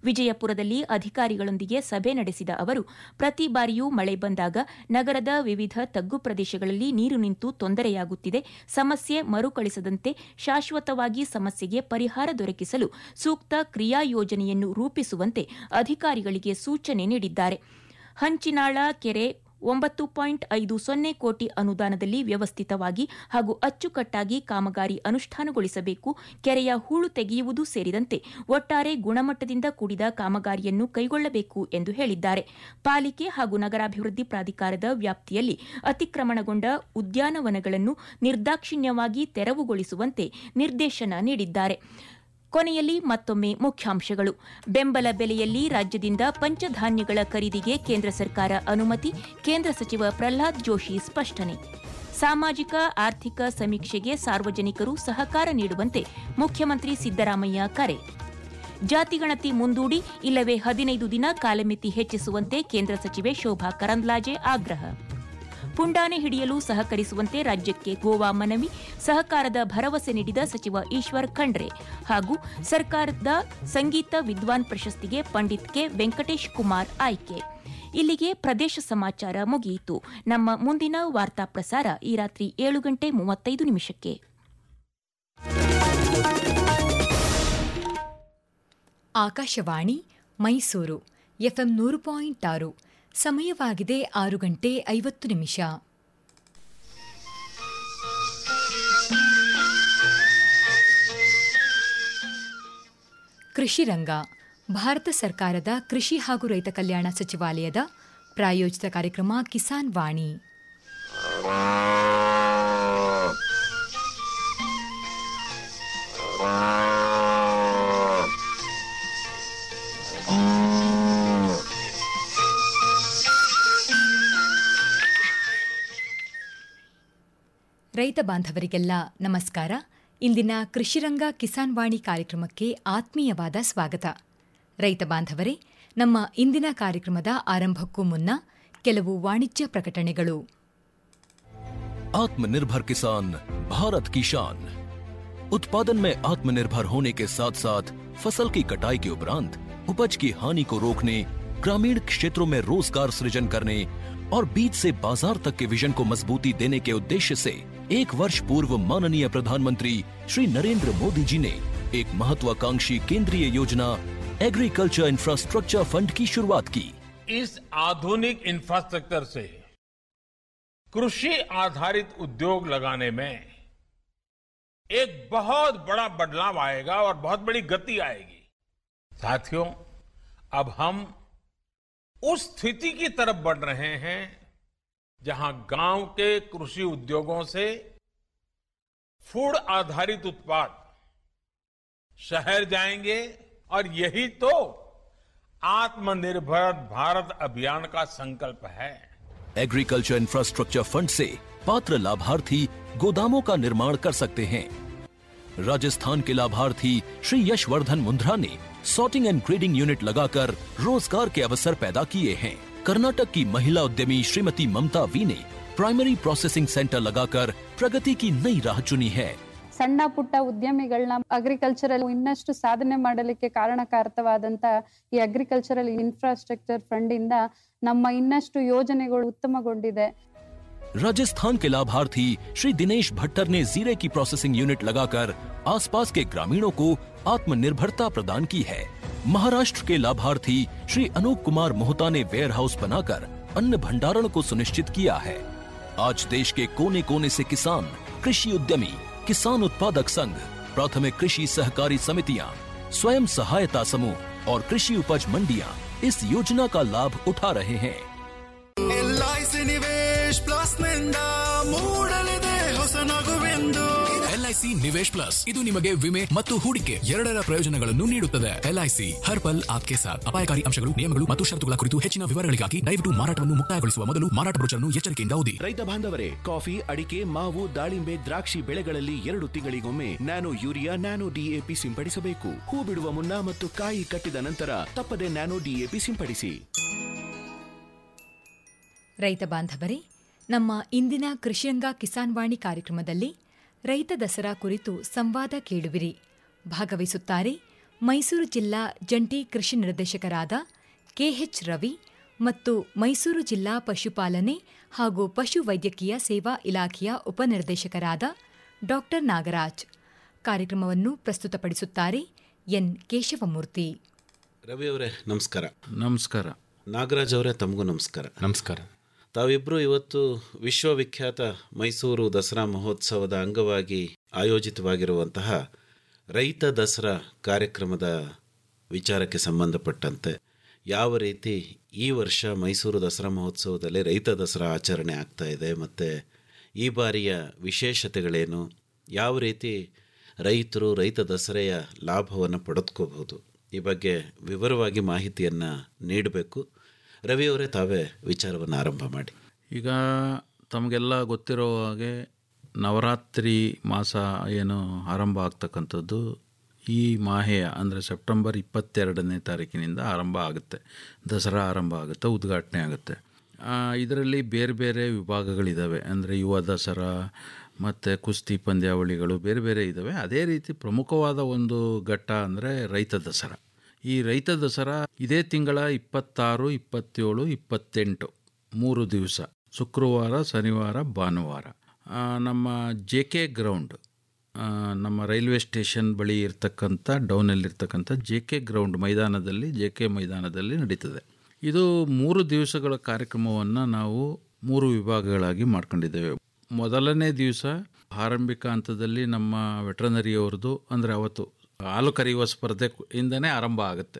ವಿಜಯಪುರದಲ್ಲಿ ಅಧಿಕಾರಿಗಳೊಂದಿಗೆ ಸಭೆ ನಡೆಸಿದ ಅವರು ಪ್ರತಿ ಬಾರಿಯೂ ಮಳೆ ಬಂದಾಗ ನಗರದ ವಿವಿಧ ತಗ್ಗು ಪ್ರದೇಶಗಳಲ್ಲಿ ನೀರು ನಿಂತು ತೊಂದರೆಯಾಗುತ್ತಿದೆ ಸಮಸ್ಯೆ ಮರುಕಳಿಸದಂತೆ ಶಾಶ್ವತವಾಗಿ ಸಮಸ್ಯೆಗೆ ಪರಿಹಾರ ದೊರಕಿಸಲು ಸೂಕ್ತ ಕ್ರಿಯಾ ಯೋಜನೆಯನ್ನು ರೂಪಿಸುವಂತೆ ಅಧಿಕಾರಿಗಳಿಗೆ ಸೂಚನೆ ನೀಡಿದ್ದಾರೆ ಹಂಚಿನಾಳ ಕೆರೆ ಒಂಬತ್ತು ಪಾಯಿಂಟ್ ಐದು ಸೊನ್ನೆ ಕೋಟಿ ಅನುದಾನದಲ್ಲಿ ವ್ಯವಸ್ಥಿತವಾಗಿ ಹಾಗೂ ಅಚ್ಚುಕಟ್ಟಾಗಿ ಕಾಮಗಾರಿ ಅನುಷ್ಠಾನಗೊಳಿಸಬೇಕು ಕೆರೆಯ ಹೂಳು ತೆಗೆಯುವುದು ಸೇರಿದಂತೆ ಒಟ್ಟಾರೆ ಗುಣಮಟ್ಟದಿಂದ ಕೂಡಿದ ಕಾಮಗಾರಿಯನ್ನು ಕೈಗೊಳ್ಳಬೇಕು ಎಂದು ಹೇಳಿದ್ದಾರೆ ಪಾಲಿಕೆ ಹಾಗೂ ನಗರಾಭಿವೃದ್ಧಿ ಪ್ರಾಧಿಕಾರದ ವ್ಯಾಪ್ತಿಯಲ್ಲಿ ಅತಿಕ್ರಮಣಗೊಂಡ ಉದ್ಯಾನವನಗಳನ್ನು ನಿರ್ದಾಕ್ಷಿಣ್ಯವಾಗಿ ತೆರವುಗೊಳಿಸುವಂತೆ ನಿರ್ದೇಶನ ನೀಡಿದ್ದಾರೆ ಕೊನೆಯಲ್ಲಿ ಮತ್ತೊಮ್ಮೆ ಮುಖ್ಯಾಂಶಗಳು ಬೆಂಬಲ ಬೆಲೆಯಲ್ಲಿ ರಾಜ್ಯದಿಂದ ಪಂಚಧಾನ್ಯಗಳ ಖರೀದಿಗೆ ಕೇಂದ್ರ ಸರ್ಕಾರ ಅನುಮತಿ ಕೇಂದ್ರ ಸಚಿವ ಪ್ರಹ್ಲಾದ್ ಜೋಶಿ ಸ್ಪಷ್ಟನೆ ಸಾಮಾಜಿಕ ಆರ್ಥಿಕ ಸಮೀಕ್ಷೆಗೆ ಸಾರ್ವಜನಿಕರು ಸಹಕಾರ ನೀಡುವಂತೆ ಮುಖ್ಯಮಂತ್ರಿ ಸಿದ್ದರಾಮಯ್ಯ ಕರೆ ಜಾತಿಗಣತಿ ಮುಂದೂಡಿ ಇಲ್ಲವೇ ಹದಿನೈದು ದಿನ ಕಾಲಮಿತಿ ಹೆಚ್ಚಿಸುವಂತೆ ಕೇಂದ್ರ ಸಚಿವೆ ಶೋಭಾ ಕರಂದ್ಲಾಜೆ ಆಗ್ರಹ ಪುಂಡಾನೆ ಹಿಡಿಯಲು ಸಹಕರಿಸುವಂತೆ ರಾಜ್ಯಕ್ಕೆ ಗೋವಾ ಮನವಿ ಸಹಕಾರದ ಭರವಸೆ ನೀಡಿದ ಸಚಿವ ಈಶ್ವರ್ ಖಂಡ್ರೆ ಹಾಗೂ ಸರ್ಕಾರದ ಸಂಗೀತ ವಿದ್ವಾನ್ ಪ್ರಶಸ್ತಿಗೆ ಪಂಡಿತ್ ಕೆ ವೆಂಕಟೇಶ್ ಕುಮಾರ್ ಆಯ್ಕೆ ಇಲ್ಲಿಗೆ ಪ್ರದೇಶ ಸಮಾಚಾರ ಮುಗಿಯಿತು ನಮ್ಮ ಮುಂದಿನ ವಾರ್ತಾ ಪ್ರಸಾರ ಈ ರಾತ್ರಿ ಏಳು ಗಂಟೆ ಮೂವತ್ತೈದು ನಿಮಿಷಕ್ಕೆ ಆಕಾಶವಾಣಿ ಮೈಸೂರು ಎಫ್ಎಂ ನೂರು ಪಾಯಿಂಟ್ ಆರು ಸಮಯವಾಗಿದೆ ಆರು ಗಂಟೆ ಐವತ್ತು ನಿಮಿಷ ಕೃಷಿ ರಂಗ ಭಾರತ ಸರ್ಕಾರದ ಕೃಷಿ ಹಾಗೂ ರೈತ ಕಲ್ಯಾಣ ಸಚಿವಾಲಯದ ಪ್ರಾಯೋಜಿತ ಕಾರ್ಯಕ್ರಮ ಕಿಸಾನ್ ವಾಣಿ ರೈತ ಬಾಂಧವರಿಗೆಲ್ಲ ನಮಸ್ಕಾರ ಇಂದಿನ ಕೃಷಿರಂಗ ಕಿಸಾನ್ ವಾಣಿ ಕಾರ್ಯಕ್ರಮಕ್ಕೆ ಆತ್ಮೀಯವಾದ ಸ್ವಾಗತ ರೈತ ಬಾಂಧವರೇ ನಮ್ಮ ಇಂದಿನ ಕಾರ್ಯಕ್ರಮದ ಆರಂಭಕ್ಕೂ ಮುನ್ನ ಕೆಲವು ವಾಣಿಜ್ಯ ಪ್ರಕಟಣೆಗಳು आत्मनिर्भर किसान भारत की शान उत्पादन में आत्मनिर्भर होने के साथ साथ फसल की कटाई के उपरांत उपज की हानि को रोकने ग्रामीण क्षेत्रों में रोजगार सृजन करने और बीज से बाजार तक के विजन को मजबूती देने के उद्देश्य से एक वर्ष पूर्व माननीय प्रधानमंत्री श्री नरेंद्र मोदी जी ने एक महत्वाकांक्षी केंद्रीय योजना एग्रीकल्चर इंफ्रास्ट्रक्चर फंड की शुरुआत की इस आधुनिक इंफ्रास्ट्रक्चर से कृषि आधारित उद्योग लगाने में एक बहुत बड़ा बदलाव आएगा और बहुत बड़ी गति आएगी साथियों अब हम उस स्थिति की तरफ बढ़ रहे हैं जहां गांव के कृषि उद्योगों से फूड आधारित उत्पाद शहर जाएंगे और यही तो आत्मनिर्भर भारत अभियान का संकल्प है एग्रीकल्चर इंफ्रास्ट्रक्चर फंड से पात्र लाभार्थी गोदामों का निर्माण कर सकते हैं राजस्थान के लाभार्थी श्री यशवर्धन मुंद्रा ने सॉर्टिंग एंड ग्रेडिंग यूनिट लगाकर रोजगार के अवसर पैदा किए हैं कर्नाटक की महिला उद्यमी श्रीमती ममता वी ने प्राइमरी प्रोसेसिंग सेंटर लगाकर प्रगति की नई राह चुनी है ಸಣ್ಣ ಪುಟ್ಟ ಉದ್ಯಮಿಗಳನ್ನ ಅಗ್ರಿಕಲ್ಚರಲ್ ಇನ್ನಷ್ಟು ಸಾಧನೆ ಮಾಡಲಿಕ್ಕೆ ಕಾರಣಕಾರಕವಾದಂತ ಈ ಅಗ್ರಿಕಲ್ಚರಲ್ ಇನ್ಫ್ರಾಸ್ಟ್ರಕ್ಚರ್ ಫಂಡ್ ಇಂದ ನಮ್ಮ ಇನ್ನಷ್ಟು ಯೋಜನೆಗಳು ಉತ್ತಮಗೊಂಡಿದೆ राजस्थान के लाभार्थी श्री दिनेश भट्टर ने जीरे की प्रोसेसिंग यूनिट लगाकर आसपास के ग्रामीणों को आत्मनिर्भरता प्रदान की है महाराष्ट्र के लाभार्थी श्री अनूप कुमार मोहता ने वेयर हाउस बनाकर अन्न भंडारण को सुनिश्चित किया है आज देश के कोने कोने से किसान कृषि उद्यमी किसान उत्पादक संघ प्राथमिक कृषि सहकारी समितियां स्वयं सहायता समूह और कृषि उपज मंडियां इस योजना का लाभ उठा रहे हैं ಎಲ್ಐಸಿ ನಿವೇಶ್ ಪ್ಲಸ್ ನಿಂದ ಮೂಡಲಿದೆ ಹೊಸ ನಗುವೆಂದು ಎಲ್ಐಸಿ ನಿವೇಶ್ ಪ್ಲಸ್ ಇದು ನಿಮಗೆ ವಿಮೆ ಮತ್ತು ಹೂಡಿಕೆ ಎರಡರ ಪ್ರಯೋಜನಗಳನ್ನು ನೀಡುತ್ತದೆ ಎಲ್ಐಸಿ ಹರ್ ಪಲ್ ಆಪ್ಕೆ ಸಾಥ್ ಅಪಾಯಕಾರಿ ಅಂಶಗಳು ನಿಯಮಗಳು ಮತ್ತು ಷರತ್ತುಗಳ ಕುರಿತು ಹೆಚ್ಚಿನ ವಿವರಗಳಿಗಾಗಿ ದಯವಿಟ್ಟು ಮಾರಾಟವನ್ನು ಮುಕ್ತಾಯಗೊಳಿಸುವ ಮೊದಲು ಮಾರಾಟ ಬ್ರೋಚರ್ನ್ನು ಎಚ್ಚರಿಕೆಯಿಂದ ಓದಿ ರೈತ ಬಾಂಧವರೇ ಕಾಫಿ ಅಡಿಕೆ ಮಾವು ದಾಳಿಂಬೆ ದ್ರಾಕ್ಷಿ ಬೆಳೆಗಳಲ್ಲಿ ಎರಡು ತಿಂಗಳಿಗೊಮ್ಮೆ ನ್ಯಾನೋ ಯೂರಿಯಾ ನ್ಯಾನೋ ಡಿಎಪಿ ಸಿಂಪಡಿಸಬೇಕು ಹೂ ಬಿಡುವ ಮುನ್ನ ಮತ್ತು ಕಾಯಿ ಕಟ್ಟಿದ ನಂತರ ತಪ್ಪದೆ ನ್ಯಾನೋ ಡಿಎಪಿ ಸಿಂಪಡಿಸಿ ರೈತ ಬಾಂಧವರೇ ನಮ್ಮ ಇಂದಿನ ಕೃಷಿರಂಗ ಕಿಸಾನ್ ವಾಣಿ ಕಾರ್ಯಕ್ರಮದಲ್ಲಿ ರೈತ ದಸರಾ ಕುರಿತು ಸಂವಾದ ಕೇಳುವಿರಿ ಭಾಗವಹಿಸುತ್ತಾರೆ ಮೈಸೂರು ಜಿಲ್ಲಾ ಜಂಟಿ ಕೃಷಿ ನಿರ್ದೇಶಕರಾದ ಕೆಎಚ್ ರವಿ ಮತ್ತು ಮೈಸೂರು ಜಿಲ್ಲಾ ಪಶುಪಾಲನೆ ಹಾಗೂ ಪಶು ವೈದ್ಯಕೀಯ ಸೇವಾ ಇಲಾಖೆಯ ಉಪನಿರ್ದೇಶಕರಾದ ಡಾ ನಾಗರಾಜ್ ಕಾರ್ಯಕ್ರಮವನ್ನು ಪ್ರಸ್ತುತಪಡಿಸುತ್ತಾರೆ ಎನ್ ಕೇಶವಮೂರ್ತಿ ರವಿ ಅವರೇ ನಮಸ್ಕಾರ ನಮಸ್ಕಾರ ನಾಗರಾಜ್ ಅವರೇ ತಮಗೂ ನಮಸ್ಕಾರ ನಮಸ್ಕಾರ ತಾವಿಬ್ಬರು ಇವತ್ತು ವಿಶ್ವವಿಖ್ಯಾತ ಮೈಸೂರು ದಸರಾ ಮಹೋತ್ಸವದ ಅಂಗವಾಗಿ ಆಯೋಜಿತವಾಗಿರುವಂತಹ ರೈತ ದಸರಾ ಕಾರ್ಯಕ್ರಮದ ವಿಚಾರಕ್ಕೆ ಸಂಬಂಧಪಟ್ಟಂತೆ ಯಾವ ರೀತಿ ಈ ವರ್ಷ ಮೈಸೂರು ದಸರಾ ಮಹೋತ್ಸವದಲ್ಲಿ ರೈತ ದಸರಾ ಆಚರಣೆ ಆಗ್ತಾ ಇದೆ ಮತ್ತು ಈ ಬಾರಿಯ ವಿಶೇಷತೆಗಳೇನು ಯಾವ ರೀತಿ ರೈತರು ರೈತ ದಸರೆಯ ಲಾಭವನ್ನು ಪಡೆದುಕೋಬಹುದು ಈ ಬಗ್ಗೆ ವಿವರವಾಗಿ ಮಾಹಿತಿಯನ್ನು ನೀಡಬೇಕು ರವಿಯವರೇ ತಾವೇ ವಿಚಾರವನ್ನು ಆರಂಭ ಮಾಡಿ ಈಗ ತಮಗೆಲ್ಲ ಗೊತ್ತಿರೋ ಹಾಗೆ ನವರಾತ್ರಿ ಮಾಸ ಏನು ಆರಂಭ ಆಗ್ತಕ್ಕಂಥದ್ದು ಈ ಮಾಹೆಯ ಅಂದರೆ ಸೆಪ್ಟೆಂಬರ್ ಇಪ್ಪತ್ತೆರಡನೇ ತಾರೀಕಿನಿಂದ ಆರಂಭ ಆಗುತ್ತೆ ದಸರಾ ಆರಂಭ ಆಗುತ್ತೆ ಉದ್ಘಾಟನೆ ಆಗುತ್ತೆ ಇದರಲ್ಲಿ ಬೇರೆ ಬೇರೆ ವಿಭಾಗಗಳಿದ್ದಾವೆ ಅಂದರೆ ಯುವ ದಸರಾ ಮತ್ತು ಕುಸ್ತಿ ಪಂದ್ಯಾವಳಿಗಳು ಬೇರೆ ಬೇರೆ ಇದ್ದಾವೆ ಅದೇ ರೀತಿ ಪ್ರಮುಖವಾದ ಒಂದು ಘಟ್ಟ ಅಂದರೆ ರೈತ ದಸರಾ ಈ ರೈತ ದಸರಾ ಇದೇ ತಿಂಗಳ ಇಪ್ಪತ್ತಾರು ಇಪ್ಪತ್ತೇಳು ಇಪ್ಪತ್ತೆಂಟು ಮೂರು ದಿವಸ ಶುಕ್ರವಾರ ಶನಿವಾರ ಭಾನುವಾರ ಆ, ನಮ್ಮ ಜೆ ಕೆ ಗ್ರೌಂಡ್ ಆ, ನಮ್ಮ ರೈಲ್ವೆ ಸ್ಟೇಷನ್ ಬಳಿ ಇರ್ತಕ್ಕಂಥ ಡೌನಲ್ಲಿರ್ತಕ್ಕಂಥ ಜೆ ಕೆ ಗ್ರೌಂಡ್ ಮೈದಾನದಲ್ಲಿ ಜೆ ಕೆ ಮೈದಾನದಲ್ಲಿ ನಡೀತದೆ ಇದು ಮೂರು ದಿವಸಗಳ ಕಾರ್ಯಕ್ರಮವನ್ನು ನಾವು ಮೂರು ವಿಭಾಗಗಳಾಗಿ ಮಾಡ್ಕೊಂಡಿದ್ದೇವೆ ಮೊದಲನೇ ದಿವಸ ಆರಂಭಿಕ ಹಂತದಲ್ಲಿ ನಮ್ಮ ವೆಟ್ರನರಿಯವ್ರದ್ದು ಅಂದರೆ ಅವತ್ತು ಹಾಲು ಕರೆಯುವ ಸ್ಪರ್ಧೆ ಇಂದನೇ ಆರಂಭ ಆಗುತ್ತೆ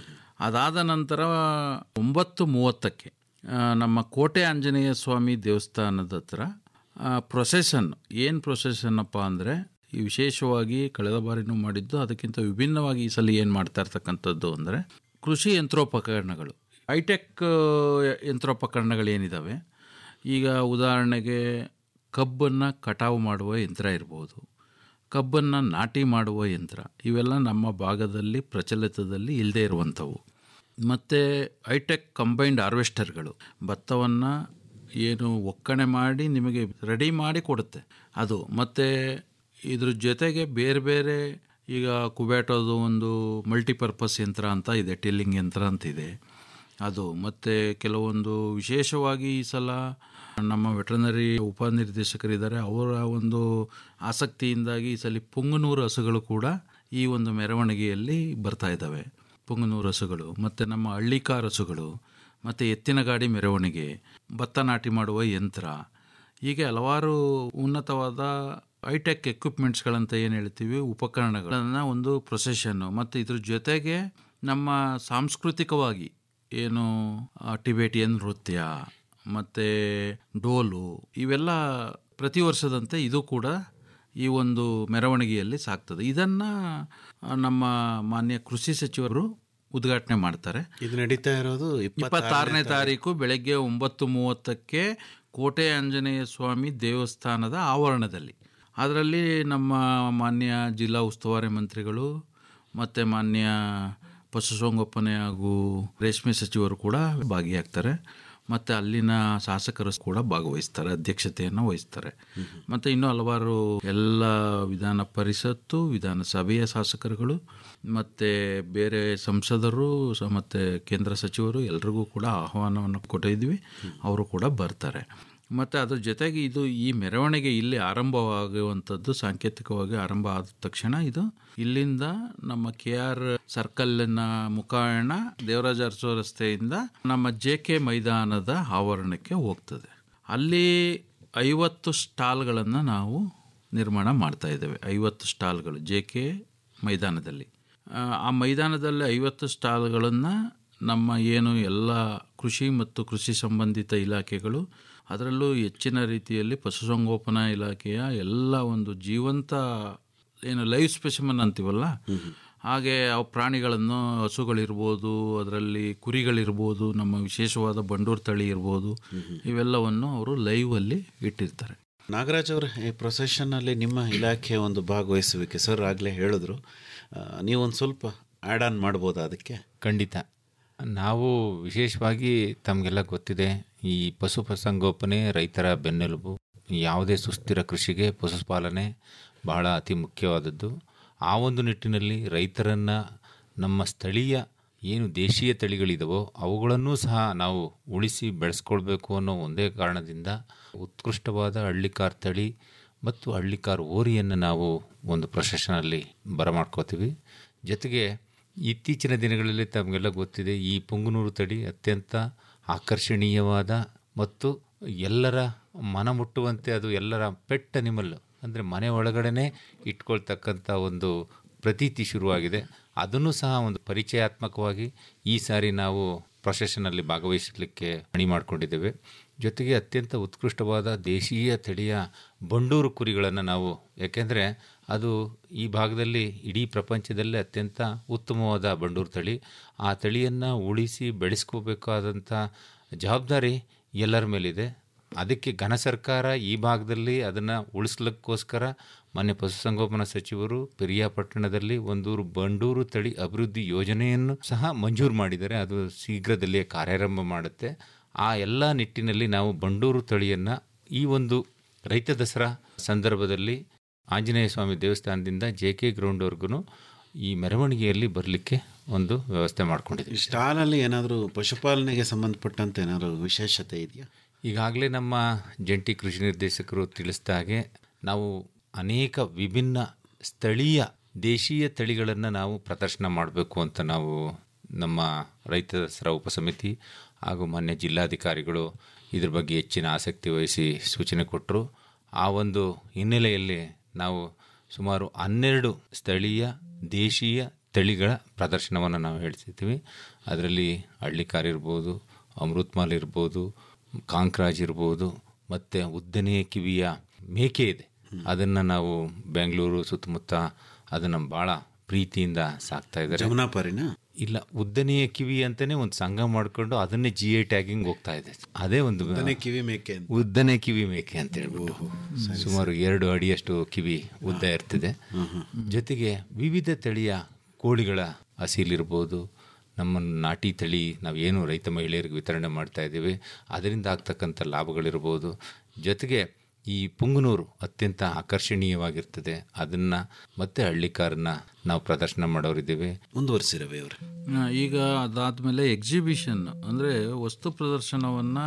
ಅದಾದ ನಂತರ ಒಂಬತ್ತು ಮೂವತ್ತಕ್ಕೆ ಆ, ನಮ್ಮ ಕೋಟೆ ಆಂಜನೇಯ ಸ್ವಾಮಿ ದೇವಸ್ಥಾನದ ಹತ್ರ ಪ್ರೊಸೆಷನ್ ಏನು ಪ್ರೊಸೆಷನ್ನಪ್ಪ ಅಂದರೆ ಈ ವಿಶೇಷವಾಗಿ ಕಳೆದ ಬಾರಿನೂ ಮಾಡಿದ್ದು ಅದಕ್ಕಿಂತ ವಿಭಿನ್ನವಾಗಿ ಈ ಸಲ ಏನು ಮಾಡ್ತಾ ಇರ್ತಕ್ಕಂಥದ್ದು ಅಂದರೆ ಕೃಷಿ ಯಂತ್ರೋಪಕರಣಗಳು ಹೈಟೆಕ್ ಯಂತ್ರೋಪಕರಣಗಳು ಏನಿದ್ದಾವೆ ಈಗ ಉದಾಹರಣೆಗೆ ಕಬ್ಬನ್ನು ಕಟಾವು ಮಾಡುವ ಯಂತ್ರ ಇರ್ಬೋದು ಕಬ್ಬನ್ನು ನಾಟಿ ಮಾಡುವ ಯಂತ್ರ ಇವೆಲ್ಲ ನಮ್ಮ ಭಾಗದಲ್ಲಿ ಪ್ರಚಲಿತದಲ್ಲಿ ಇಲ್ಲದೇ ಇರುವಂಥವು ಮತ್ತು ಹೈಟೆಕ್ ಕಂಬೈನ್ಡ್ ಹಾರ್ವೆಸ್ಟರ್ಗಳು ಭತ್ತವನ್ನು ಏನು ಒಕ್ಕಣೆ ಮಾಡಿ ನಿಮಗೆ ರೆಡಿ ಮಾಡಿ ಕೊಡುತ್ತೆ ಅದು ಮತ್ತು ಇದ್ರ ಜೊತೆಗೆ ಬೇರೆ ಬೇರೆ ಈಗ ಕುಬೇಟೋದು ಒಂದು ಮಲ್ಟಿಪರ್ಪಸ್ ಯಂತ್ರ ಅಂತ ಇದೆ ಟಿಲ್ಲಿಂಗ್ ಯಂತ್ರ ಅಂತಿದೆ ಅದು ಮತ್ತು ಕೆಲವೊಂದು ವಿಶೇಷವಾಗಿ ಈ ಸಲ ನಮ್ಮ ವೆಟರ್ನರಿ ಉಪನಿರ್ದೇಶಕರಿದ್ದಾರೆ ಅವರ ಒಂದು ಆಸಕ್ತಿಯಿಂದಾಗಿ ಈ ಸಲ ಪುಂಗನೂರು ಹಸುಗಳು ಕೂಡ ಈ ಒಂದು ಮೆರವಣಿಗೆಯಲ್ಲಿ ಬರ್ತಾ ಇದ್ದಾವೆ ಪುಂಗನೂರು ಹಸುಗಳು ಮತ್ತು ನಮ್ಮ ಹಳ್ಳಿಕಾರ್ ಹಸುಗಳು ಮತ್ತು ಎತ್ತಿನ ಗಾಡಿ ಮೆರವಣಿಗೆ ಭತ್ತ ನಾಟಿ ಮಾಡುವ ಯಂತ್ರ ಹೀಗೆ ಹಲವಾರು ಉನ್ನತವಾದ ಹೈಟೆಕ್ ಎಕ್ವಿಪ್ಮೆಂಟ್ಸ್ಗಳಂತ ಏನು ಹೇಳ್ತೀವಿ ಉಪಕರಣಗಳನ್ನು ಒಂದು ಪ್ರೊಸೆಷನ್ನು ಮತ್ತು ಇದ್ರ ಜೊತೆಗೆ ನಮ್ಮ ಸಾಂಸ್ಕೃತಿಕವಾಗಿ ಏನು ಆ, ಟಿಬೇಟಿಯನ್ ನೃತ್ಯ ಮತ್ತು ಡೋಲು ಇವೆಲ್ಲ ಪ್ರತಿ ವರ್ಷದಂತೆ ಇದು ಕೂಡ ಈ ಒಂದು ಮೆರವಣಿಗೆಯಲ್ಲಿ ಸಾಕ್ತದೆ ಇದನ್ನು ನಮ್ಮ ಮಾನ್ಯ ಕೃಷಿ ಸಚಿವರು ಉದ್ಘಾಟನೆ ಮಾಡ್ತಾರೆ ಇದು ನಡೀತಾ ಇರೋದು ಇಪ್ಪತ್ತಾರನೇ ತಾರೀಕು ಬೆಳಗ್ಗೆ ಒಂಬತ್ತು ಮೂವತ್ತಕ್ಕೆ ಕೋಟೆ ಆಂಜನೇಯ ಸ್ವಾಮಿ ದೇವಸ್ಥಾನದ ಆವರಣದಲ್ಲಿ ಅದರಲ್ಲಿ ನಮ್ಮ ಮಾನ್ಯ ಜಿಲ್ಲಾ ಉಸ್ತುವಾರಿ ಮಂತ್ರಿಗಳು ಮತ್ತು ಮಾನ್ಯ ಪಶುಸಂಗೋಪನೆ ಹಾಗೂ ರೇಷ್ಮೆ ಸಚಿವರು ಕೂಡ ಭಾಗಿಯಾಗ್ತಾರೆ ಮತ್ತು ಅಲ್ಲಿನ ಶಾಸಕರು ಕೂಡ ಭಾಗವಹಿಸ್ತಾರೆ ಅಧ್ಯಕ್ಷತೆಯನ್ನು ವಹಿಸ್ತಾರೆ ಮತ್ತು ಇನ್ನೂ ಹಲವಾರು ಎಲ್ಲ ವಿಧಾನ ಪರಿಷತ್ತು ವಿಧಾನಸಭೆಯ ಶಾಸಕರುಗಳು ಮತ್ತು ಬೇರೆ ಸಂಸದರು ಸ- ಮತ್ತು ಕೇಂದ್ರ ಸಚಿವರು ಎಲ್ರಿಗೂ ಕೂಡ ಆಹ್ವಾನವನ್ನು ಕೊಟ್ಟಿದ್ವಿ ಅವರು ಕೂಡ ಬರ್ತಾರೆ ಮತ್ತು ಅದ್ರ ಜೊತೆಗೆ ಇದು ಈ ಮೆರವಣಿಗೆ ಇಲ್ಲಿ ಆರಂಭವಾಗುವಂಥದ್ದು ಸಾಂಕೇತಿಕವಾಗಿ ಆರಂಭ ಆದ ತಕ್ಷಣ ಇದು ಇಲ್ಲಿಂದ ನಮ್ಮ ಕೆ ಆರ್ ಸರ್ಕಲ್ನ ಮುಖಾಯಣ ದೇವರಾಜ ಅರಸು ರಸ್ತೆಯಿಂದ ನಮ್ಮ ಜೆ ಕೆ ಮೈದಾನದ ಆವರಣಕ್ಕೆ ಹೋಗ್ತದೆ ಅಲ್ಲಿ ಐವತ್ತು ಸ್ಟಾಲ್ಗಳನ್ನು ನಾವು ನಿರ್ಮಾಣ ಮಾಡ್ತಾ ಇದ್ದೇವೆ ಐವತ್ತು ಸ್ಟಾಲ್ಗಳು ಜೆ ಕೆ ಮೈದಾನದಲ್ಲಿ ಆ, ಆ ಮೈದಾನದಲ್ಲಿ ಐವತ್ತು ಸ್ಟಾಲ್ಗಳನ್ನು ನಮ್ಮ ಏನು ಎಲ್ಲ ಕೃಷಿ ಮತ್ತು ಕೃಷಿ ಸಂಬಂಧಿತ ಇಲಾಖೆಗಳು ಅದರಲ್ಲೂ ಹೆಚ್ಚಿನ ರೀತಿಯಲ್ಲಿ ಪಶುಸಂಗೋಪನಾ ಇಲಾಖೆಯ ಎಲ್ಲ ಒಂದು ಜೀವಂತ ಏನು ಲೈವ್ ಸ್ಪೆಸಿಮನ್ ಅಂತೀವಲ್ಲ ಹಾಗೆ ಅವು ಪ್ರಾಣಿಗಳನ್ನು ಹಸುಗಳಿರ್ಬೋದು ಅದರಲ್ಲಿ ಕುರಿಗಳಿರ್ಬೋದು ನಮ್ಮ ವಿಶೇಷವಾದ ಬಂಡೂರು ತಳಿ ಇರ್ಬೋದು ಇವೆಲ್ಲವನ್ನು ಅವರು ಲೈವಲ್ಲಿ ಇಟ್ಟಿರ್ತಾರೆ ನಾಗರಾಜ್ ಅವರ ಈ ಪ್ರೊಸೆಷನ್ನಲ್ಲಿ ನಿಮ್ಮ ಇಲಾಖೆಯ ಒಂದು ಭಾಗವಹಿಸುವಿಕೆ ಸರ್ ಆಗಲೇ ಹೇಳಿದ್ರು ಆ, ನೀವೊಂದು ಸ್ವಲ್ಪ ಆ್ಯಡ್ ಆನ್ ಮಾಡ್ಬೋದಾ ಅದಕ್ಕೆ ಖಂಡಿತ ನಾವು ವಿಶೇಷವಾಗಿ ತಮಗೆಲ್ಲ ಗೊತ್ತಿದೆ ಈ ಪಶು ಸಂಗೋಪನೆ ರೈತರ ಬೆನ್ನೆಲುಬು ಯಾವುದೇ ಸುಸ್ಥಿರ ಕೃಷಿಗೆ ಪಶುಪಾಲನೆ ಬಹಳ ಅತಿ ಮುಖ್ಯವಾದದ್ದು ಆ ಒಂದು ನಿಟ್ಟಿನಲ್ಲಿ ರೈತರನ್ನು ನಮ್ಮ ಸ್ಥಳೀಯ ಏನು ದೇಶೀಯ ತಳಿಗಳಿದಾವೋ ಅವುಗಳನ್ನೂ ಸಹ ನಾವು ಉಳಿಸಿ ಬೆಳೆಸ್ಕೊಳ್ಬೇಕು ಅನ್ನೋ ಒಂದೇ ಕಾರಣದಿಂದ ಉತ್ಕೃಷ್ಟವಾದ ಹಳ್ಳಿಕಾರ್ ತಳಿ ಮತ್ತು ಹಳ್ಳಿಕಾರ್ ಓರಿಯನ್ನು ನಾವು ಒಂದು ಪ್ರೊಸೆಷನಲ್ಲಿ ಬರಮಾಡ್ಕೋತೀವಿ ಜೊತೆಗೆ ಇತ್ತೀಚಿನ ದಿನಗಳಲ್ಲಿ ತಮಗೆಲ್ಲ ಗೊತ್ತಿದೆ ಈ ಪುಂಗನೂರು ತಳಿ ಅತ್ಯಂತ ಆಕರ್ಷಣೀಯವಾದ ಮತ್ತು ಎಲ್ಲರ ಮನ ಮುಟ್ಟುವಂತೆ ಅದು ಎಲ್ಲರ ಪೆಟ್ ಅನಿಮಲ್ ಅಂದರೆ ಮನೆ ಒಳಗಡೆನೆ ಇಟ್ಕೊಳ್ತಕ್ಕಂಥ ಒಂದು ಪ್ರತೀತಿ ಶುರುವಾಗಿದೆ ಅದನ್ನು ಸಹ ಒಂದು ಪರಿಚಯಾತ್ಮಕವಾಗಿ ಈ ಸಾರಿ ನಾವು ಪ್ರೊಸೆಷನಲ್ಲಿ ಭಾಗವಹಿಸಲಿಕ್ಕೆ ಹಣಿ ಮಾಡಿಕೊಂಡಿದ್ದೇವೆ ಜೊತೆಗೆ ಅತ್ಯಂತ ಉತ್ಕೃಷ್ಟವಾದ ದೇಶೀಯ ತಳಿಯ ಬಂಡೂರು ಕುರಿಗಳನ್ನು ನಾವು ಯಾಕೆಂದರೆ ಅದು ಈ ಭಾಗದಲ್ಲಿ ಇಡೀ ಪ್ರಪಂಚದಲ್ಲೇ ಅತ್ಯಂತ ಉತ್ತಮವಾದ ಬಂಡೂರು ತಳಿ ಆ ತಳಿಯನ್ನು ಉಳಿಸಿ ಬೆಳೆಸ್ಕೋಬೇಕಾದಂಥ ಜವಾಬ್ದಾರಿ ಎಲ್ಲರ ಮೇಲಿದೆ ಅದಕ್ಕೆ ಘನ ಸರ್ಕಾರ ಈ ಭಾಗದಲ್ಲಿ ಅದನ್ನು ಉಳಿಸ್ಲಿಕ್ಕೋಸ್ಕರ ಮೊನ್ನೆ ಪಶುಸಂಗೋಪನಾ ಸಚಿವರು ಪಿರಿಯಾಪಟ್ಟಣದಲ್ಲಿ ಒಂದೂರು ಬಂಡೂರು ತಳಿ ಅಭಿವೃದ್ಧಿ ಯೋಜನೆಯನ್ನು ಸಹ ಮಂಜೂರು ಮಾಡಿದ್ದಾರೆ ಅದು ಶೀಘ್ರದಲ್ಲಿಯೇ ಕಾರ್ಯಾರಂಭ ಮಾಡುತ್ತೆ ಆ ಎಲ್ಲ ನಿಟ್ಟಿನಲ್ಲಿ ನಾವು ಬಂಡೂರು ತಳಿಯನ್ನು ಈ ಒಂದು ರೈತ ದಸರಾ ಸಂದರ್ಭದಲ್ಲಿ ಆಂಜನೇಯ ಸ್ವಾಮಿ ದೇವಸ್ಥಾನದಿಂದ ಜೆ ಕೆ ಗ್ರೌಂಡ್ವರೆಗೂ ಈ ಮೆರವಣಿಗೆಯಲ್ಲಿ ಬರಲಿಕ್ಕೆ ಒಂದು ವ್ಯವಸ್ಥೆ ಮಾಡ್ಕೊಂಡಿದ್ದೀವಿ ಸ್ಟಾಲಲ್ಲಿ ಏನಾದರೂ ಪಶುಪಾಲನೆಗೆ ಸಂಬಂಧಪಟ್ಟಂತೆ ಏನಾದರೂ ವಿಶೇಷತೆ ಇದೆಯಾ ಈಗಾಗಲೇ ನಮ್ಮ ಜಂಟಿ ಕೃಷಿ ನಿರ್ದೇಶಕರು ತಿಳಿಸಿದ ಹಾಗೆ ನಾವು ಅನೇಕ ವಿಭಿನ್ನ ಸ್ಥಳೀಯ ದೇಶೀಯ ತಳಿಗಳನ್ನು ನಾವು ಪ್ರದರ್ಶನ ಮಾಡಬೇಕು ಅಂತ ನಾವು ನಮ್ಮ ರೈತ ದಸರಾ ಉಪಸಮಿತಿ ಹಾಗೂ ಮಾನ್ಯ ಜಿಲ್ಲಾಧಿಕಾರಿಗಳು ಇದ್ರ ಬಗ್ಗೆ ಹೆಚ್ಚಿನ ಆಸಕ್ತಿ ವಹಿಸಿ ಸೂಚನೆ ಕೊಟ್ಟರು ಆ ಒಂದು ಹಿನ್ನೆಲೆಯಲ್ಲಿ ನಾವು ಸುಮಾರು ಹನ್ನೆರಡು ಸ್ಥಳೀಯ ದೇಶೀಯ ತಳಿಗಳ ಪ್ರದರ್ಶನವನ್ನು ನಾವು ಹೇಳ್ತಿರ್ತೀವಿ ಅದರಲ್ಲಿ ಹಳ್ಳಿಕಾರ್ ಇರ್ಬೋದು ಅಮೃತ್ಮಾಲ್ ಇರ್ಬೋದು ಕಾಂಕ್ರಾಜ್ ಇರ್ಬೋದು ಮತ್ತು ಉದ್ದನೆಯ ಕಿವಿಯ ಮೇಕೆ ಇದೆ ಅದನ್ನು ನಾವು ಬೆಂಗಳೂರು ಸುತ್ತಮುತ್ತ ಅದನ್ನು ಭಾಳ ಪ್ರೀತಿಯಿಂದ ಸಾಕ್ತಾ ಇದ್ದಾರೆ ಜಮುನಾಪಾರಿನ ಇಲ್ಲ ಉದ್ದನೆಯ ಕಿವಿ ಅಂತಾನೆ ಒಂದು ಸಂಘ ಮಾಡಿಕೊಂಡು ಅದನ್ನೇ ಜಿ ಐ ಟ್ಯಾಗಿಂಗ್ ಹೋಗ್ತಾ ಇದೆ ಅದೇ ಒಂದು ಉದ್ದನೆ ಕಿವಿ ಮೇಕೆ ಅಂತ. ಉದ್ದನೆ ಕಿವಿ ಮೇಕೆ ಅಂತ ಹೇಳ್ಬಿಟ್ಟು ಸುಮಾರು ಎರಡು ಅಡಿಯಷ್ಟು ಕಿವಿ ಉದ್ದ ಇರ್ತದೆ ಜೊತೆಗೆ ವಿವಿಧ ತಳಿಯ ಕೋಳಿಗಳ ಹಸಿಲಿರ್ಬೋದು ನಮ್ಮ ನಾಟಿ ತಳಿ ನಾವೇನು ರೈತ ಮಹಿಳೆಯರಿಗೆ ವಿತರಣೆ ಮಾಡ್ತಾ ಇದ್ದೀವಿ ಅದರಿಂದ ಆಗ್ತಕ್ಕಂಥ ಲಾಭಗಳಿರ್ಬೋದು ಜೊತೆಗೆ ಈ ಪುಂಗನೂರು ಅತ್ಯಂತ ಆಕರ್ಷಣೀಯವಾಗಿರ್ತದೆ ಅದನ್ನು ಮತ್ತೆ ಹಳ್ಳಿಕಾರನ್ನ ನಾವು ಪ್ರದರ್ಶನ ಮಾಡೋರಿದ್ದೇವೆ ಮುಂದುವರಿಸಿರವೆ ಅವರು ಆ, ಈಗ ಅದಾದಮೇಲೆ ಎಕ್ಸಿಬಿಷನ್ ಅಂದರೆ ವಸ್ತು ಪ್ರದರ್ಶನವನ್ನು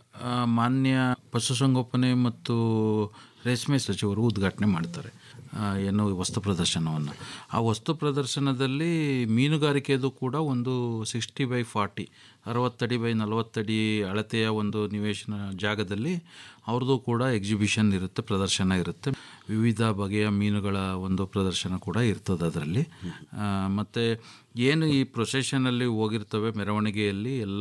ಮಾನ್ಯ ಪಶುಸಂಗೋಪನೆ ಮತ್ತು ರೇಷ್ಮೆ ಸಚಿವರು ಉದ್ಘಾಟನೆ ಮಾಡ್ತಾರೆ ಆ, ಏನು ವಸ್ತು ಪ್ರದರ್ಶನವನ್ನು ಆ ವಸ್ತು ಪ್ರದರ್ಶನದಲ್ಲಿ ಮೀನುಗಾರಿಕೆದು ಕೂಡ ಒಂದು ಸಿಕ್ಸ್ಟಿ ಬೈ ಫಾರ್ಟಿ ಅರವತ್ತಡಿ ಬೈ ನಲವತ್ತಡಿ ಅಳತೆಯ ಒಂದು ನಿವೇಶನ ಜಾಗದಲ್ಲಿ ಅವ್ರದ್ದು ಕೂಡ ಎಕ್ಸಿಬಿಷನ್ ಇರುತ್ತೆ ಪ್ರದರ್ಶನ ಇರುತ್ತೆ ವಿವಿಧ ಬಗೆಯ ಮೀನುಗಳ ಒಂದು ಪ್ರದರ್ಶನ ಕೂಡ ಇರ್ತದೆ ಅದರಲ್ಲಿ ಮತ್ತು ಏನು ಈ ಪ್ರೊಸೆಷನಲ್ಲಿ ಹೋಗಿರ್ತವೆ ಮೆರವಣಿಗೆಯಲ್ಲಿ ಎಲ್ಲ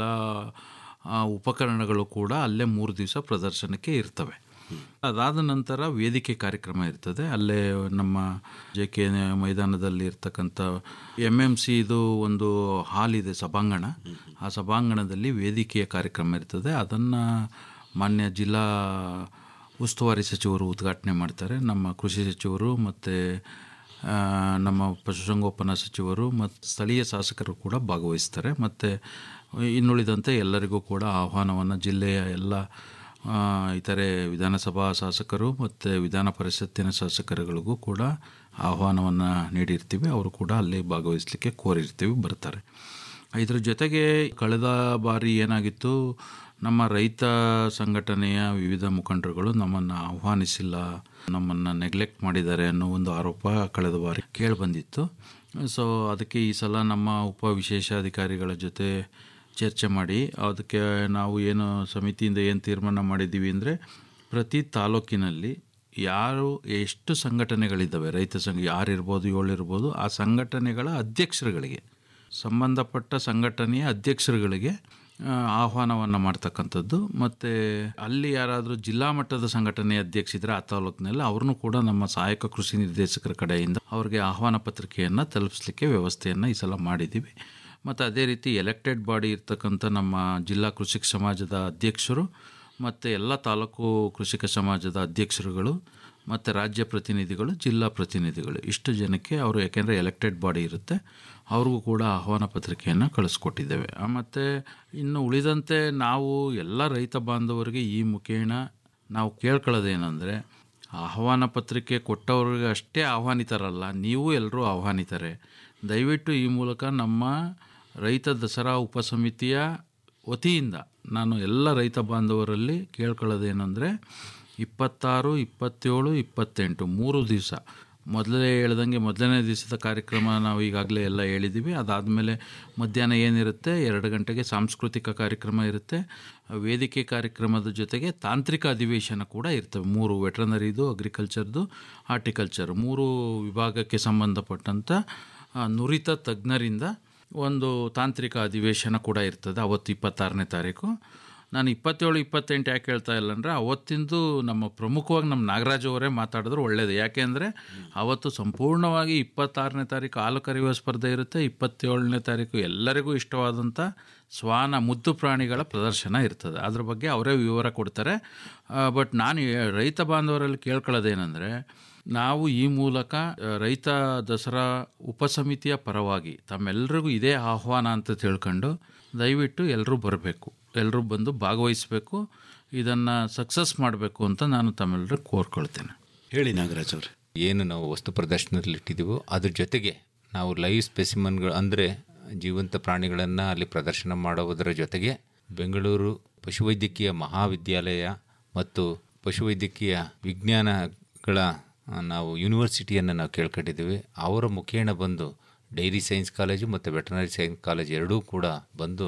ಆ, ಉಪಕರಣಗಳು ಕೂಡ ಅಲ್ಲೇ ಮೂರು ದಿವಸ ಪ್ರದರ್ಶನಕ್ಕೆ ಇರ್ತವೆ ಅದಾದ ನಂತರ ವೇದಿಕೆ ಕಾರ್ಯಕ್ರಮ ಇರ್ತದೆ ಅಲ್ಲೇ ನಮ್ಮ ಜೆ ಕೆ ಮೈದಾನದಲ್ಲಿ ಇರ್ತಕ್ಕಂಥ ಎಮ್ ಎಮ್ ಸಿ ಇದು ಒಂದು ಹಾಲ್ ಇದೆ ಸಭಾಂಗಣ ಆ ಸಭಾಂಗಣದಲ್ಲಿ ವೇದಿಕೆಯ ಕಾರ್ಯಕ್ರಮ ಇರ್ತದೆ ಅದನ್ನು ಮಾನ್ಯ ಜಿಲ್ಲಾ ಉಸ್ತುವಾರಿ ಸಚಿವರು ಉದ್ಘಾಟನೆ ಮಾಡ್ತಾರೆ ನಮ್ಮ ಕೃಷಿ ಸಚಿವರು ಮತ್ತು ಆ, ನಮ್ಮ ಪಶುಸಂಗೋಪನಾ ಸಚಿವರು ಮತ್ತು ಸ್ಥಳೀಯ ಶಾಸಕರು ಕೂಡ ಭಾಗವಹಿಸ್ತಾರೆ ಮತ್ತು ಇನ್ನುಳಿದಂತೆ ಎಲ್ಲರಿಗೂ ಕೂಡ ಆಹ್ವಾನವನ್ನು ಜಿಲ್ಲೆಯ ಎಲ್ಲ ಆ, ಇತರೆ ವಿಧಾನಸಭಾ ಶಾಸಕರು ಮತ್ತು ವಿಧಾನ ಪರಿಷತ್ತಿನ ಶಾಸಕರುಗಳಿಗೂ ಕೂಡ ಆಹ್ವಾನವನ್ನು ನೀಡಿರ್ತೀವಿ ಅವರು ಕೂಡ ಅಲ್ಲಿ ಭಾಗವಹಿಸಲಿಕ್ಕೆ ಕೋರಿರ್ತೀವಿ ಬರ್ತಾರೆ ಇದ್ರ ಜೊತೆಗೆ ಕಳೆದ ಬಾರಿ ಏನಾಗಿತ್ತು ನಮ್ಮ ರೈತ ಸಂಘಟನೆಯ ವಿವಿಧ ಮುಖಂಡರುಗಳು ನಮ್ಮನ್ನು ಆಹ್ವಾನಿಸಿಲ್ಲ ನಮ್ಮನ್ನು ನೆಗ್ಲೆಕ್ಟ್ ಮಾಡಿದ್ದಾರೆ ಅನ್ನೋ ಒಂದು ಆರೋಪ ಕಳೆದ ಬಾರಿ ಕೇಳಿಬಂದಿತ್ತು ಸೊ ಅದಕ್ಕೆ ಈ ಸಲ ನಮ್ಮ ಉಪ ವಿಶೇಷಾಧಿಕಾರಿಗಳ ಜೊತೆ ಚರ್ಚೆ ಮಾಡಿ ಅದಕ್ಕೆ ನಾವು ಏನು ಸಮಿತಿಯಿಂದ ಏನು ತೀರ್ಮಾನ ಮಾಡಿದ್ದೀವಿ ಅಂದರೆ ಪ್ರತಿ ತಾಲೂಕಿನಲ್ಲಿ ಯಾರು ಎಷ್ಟು ಸಂಘಟನೆಗಳಿದ್ದಾವೆ ರೈತ ಸಂಘ ಯಾರಿರ್ಬೋದು ಏಳಿರ್ಬೋದು ಆ ಸಂಘಟನೆಗಳ ಅಧ್ಯಕ್ಷರುಗಳಿಗೆ ಸಂಬಂಧಪಟ್ಟ ಸಂಘಟನೆಯ ಅಧ್ಯಕ್ಷರುಗಳಿಗೆ ಆಹ್ವಾನವನ್ನು ಮಾಡ್ತಕ್ಕಂಥದ್ದು ಮತ್ತು ಅಲ್ಲಿ ಯಾರಾದರೂ ಜಿಲ್ಲಾ ಮಟ್ಟದ ಸಂಘಟನೆ ಅಧ್ಯಕ್ಷಿದ್ರೆ ಆ ತಾಲೂಕಿನಲ್ಲಿ ಅವ್ರನ್ನೂ ಕೂಡ ನಮ್ಮ ಸಹಾಯಕ ಕೃಷಿ ನಿರ್ದೇಶಕರ ಕಡೆಯಿಂದ ಅವ್ರಿಗೆ ಆಹ್ವಾನ ಪತ್ರಿಕೆಯನ್ನು ತಲುಪಿಸ್ಲಿಕ್ಕೆ ವ್ಯವಸ್ಥೆಯನ್ನು ಈ ಸಲ ಮಾಡಿದ್ದೀವಿ ಮತ್ತು ಅದೇ ರೀತಿ ಎಲೆಕ್ಟೆಡ್ ಬಾಡಿ ಇರ್ತಕ್ಕಂಥ ನಮ್ಮ ಜಿಲ್ಲಾ ಕೃಷಿಕ ಸಮಾಜದ ಅಧ್ಯಕ್ಷರು ಮತ್ತು ಎಲ್ಲ ತಾಲೂಕು ಕೃಷಿಕ ಸಮಾಜದ ಅಧ್ಯಕ್ಷರುಗಳು ಮತ್ತು ರಾಜ್ಯ ಪ್ರತಿನಿಧಿಗಳು ಜಿಲ್ಲಾ ಪ್ರತಿನಿಧಿಗಳು ಇಷ್ಟು ಜನಕ್ಕೆ ಅವರು ಯಾಕೆಂದರೆ ಎಲೆಕ್ಟೆಡ್ ಬಾಡಿ ಇರುತ್ತೆ ಅವ್ರಿಗೂ ಕೂಡ ಆಹ್ವಾನ ಪತ್ರಿಕೆಯನ್ನು ಕಳಿಸ್ಕೊಟ್ಟಿದ್ದೇವೆ ಮತ್ತು ಇನ್ನು ಉಳಿದಂತೆ ನಾವು ಎಲ್ಲ ರೈತ ಬಾಂಧವರಿಗೆ ಈ ಮುಖೇನ ನಾವು ಕೇಳ್ಕೊಳ್ಳೋದೇನೆಂದರೆ ಆಹ್ವಾನ ಪತ್ರಿಕೆ ಕೊಟ್ಟವ್ರಿಗೆ ಅಷ್ಟೇ ಆಹ್ವಾನಿತರಲ್ಲ ನೀವು ಎಲ್ಲರೂ ಆಹ್ವಾನಿತರೆ ದಯವಿಟ್ಟು ಈ ಮೂಲಕ ನಮ್ಮ ರೈತ ದಸರಾ ಉಪಸಮಿತಿಯ ವತಿಯಿಂದ ನಾನು ಎಲ್ಲ ರೈತ ಬಾಂಧವರಲ್ಲಿ ಕೇಳ್ಕೊಳ್ಳೋದೇನೆಂದರೆ ಇಪ್ಪತ್ತಾರು ಇಪ್ಪತ್ತೇಳು ಇಪ್ಪತ್ತೆಂಟು ಮೂರು ದಿವಸ ಮೊದಲೇ ಹೇಳ್ದಂಗೆ ಮೊದಲನೇ ದಿವಸದ ಕಾರ್ಯಕ್ರಮ ನಾವು ಈಗಾಗಲೇ ಎಲ್ಲ ಹೇಳಿದ್ದೀವಿ ಅದಾದಮೇಲೆ ಮಧ್ಯಾಹ್ನ ಏನಿರುತ್ತೆ ಎರಡು ಗಂಟೆಗೆ ಸಾಂಸ್ಕೃತಿಕ ಕಾರ್ಯಕ್ರಮ ಇರುತ್ತೆ ವೇದಿಕೆ ಕಾರ್ಯಕ್ರಮದ ಜೊತೆಗೆ ತಾಂತ್ರಿಕ ಅಧಿವೇಶನ ಕೂಡ ಇರ್ತವೆ ಮೂರು ವೆಟ್ರನರಿದು ಅಗ್ರಿಕಲ್ಚರ್ದು ಹಾರ್ಟಿಕಲ್ಚರ್ ಮೂರು ವಿಭಾಗಕ್ಕೆ ಸಂಬಂಧಪಟ್ಟಂಥ ಆ, ನುರಿತ ತಜ್ಞರಿಂದ ಒಂದು ತಾಂತ್ರಿಕ ಅಧಿವೇಶನ ಕೂಡ ಇರ್ತದೆ ಅವತ್ತು ಇಪ್ಪತ್ತಾರನೇ ತಾರೀಕು ನಾನು ಇಪ್ಪತ್ತೇಳು ಇಪ್ಪತ್ತೆಂಟು ಯಾಕೆ ಹೇಳ್ತಾ ಇಲ್ಲ ಅಂದರೆ ಅವತ್ತಿಂದು ನಮ್ಮ ಪ್ರಮುಖವಾಗಿ ನಮ್ಮ ನಾಗರಾಜ್ ಅವರೇ ಮಾತಾಡಿದ್ರು ಒಳ್ಳೆಯದು ಯಾಕೆಂದರೆ ಅವತ್ತು ಸಂಪೂರ್ಣವಾಗಿ ಇಪ್ಪತ್ತಾರನೇ ತಾರೀಕು ಹಾಲು ಕರೆಯುವ ಸ್ಪರ್ಧೆ ಇರುತ್ತೆ ಇಪ್ಪತ್ತೇಳನೇ ತಾರೀಕು ಎಲ್ಲರಿಗೂ ಇಷ್ಟವಾದಂಥ ಶ್ವಾನ ಮುದ್ದು ಪ್ರಾಣಿಗಳ ಪ್ರದರ್ಶನ ಇರ್ತದೆ ಅದ್ರ ಬಗ್ಗೆ ಅವರೇ ವಿವರ ಕೊಡ್ತಾರೆ ಬಟ್ ನಾನು ಹೇ- ರೈತ ಬಾಂಧವರಲ್ಲಿ ಕೇಳ್ಕೊಳ್ಳೋದೇನೆಂದರೆ ನಾವು ಈ ಮೂಲಕ ಆ, ರೈತ ದಸರಾ ಉಪಸಮಿತಿಯ ಪರವಾಗಿ ತಮ್ಮೆಲ್ಲರಿಗೂ ಇದೇ ಆಹ್ವಾನ ಅಂತ ತಿಳ್ಕೊಂಡು ದಯವಿಟ್ಟು ಎಲ್ಲರೂ ಬರಬೇಕು ಎಲ್ಲರೂ ಬಂದು ಭಾಗವಹಿಸಬೇಕು ಇದನ್ನು ಸಕ್ಸಸ್ ಮಾಡಬೇಕು ಅಂತ ನಾನು ತಮ್ಮೆಲ್ಲರೂ ಕೋರ್ಕೊಳ್ತೇನೆ ಹೇಳಿ ನಾಗರಾಜ್ ಅವ್ರೆ ಏನು ನಾವು ವಸ್ತು ಪ್ರದರ್ಶನದಲ್ಲಿ ಇಟ್ಟಿದ್ದೀವೋ ಅದ್ರ ಜೊತೆಗೆ ನಾವು ಲೈವ್ ಸ್ಪೆಸಿಮನ್ಗಳು ಅಂದರೆ ಜೀವಂತ ಪ್ರಾಣಿಗಳನ್ನು ಅಲ್ಲಿ ಪ್ರದರ್ಶನ ಮಾಡುವುದರ ಜೊತೆಗೆ ಬೆಂಗಳೂರು ಪಶುವೈದ್ಯಕೀಯ ಮಹಾವಿದ್ಯಾಲಯ ಮತ್ತು ಪಶುವೈದ್ಯಕೀಯ ವಿಜ್ಞಾನಗಳ ಆ, ನಾವು ಯೂನಿವರ್ಸಿಟಿಯನ್ನು ನಾವು ಕೇಳ್ಕೊಂಡಿದ್ದೀವಿ ಅವರ ಮುಖೇಣ ಬಂದು ಡೈರಿ ಸೈನ್ಸ್ ಕಾಲೇಜು ಮತ್ತು ವೆಟರ್ನರಿ ಸೈನ್ಸ್ ಕಾಲೇಜ್ ಎರಡೂ ಕೂಡ ಬಂದು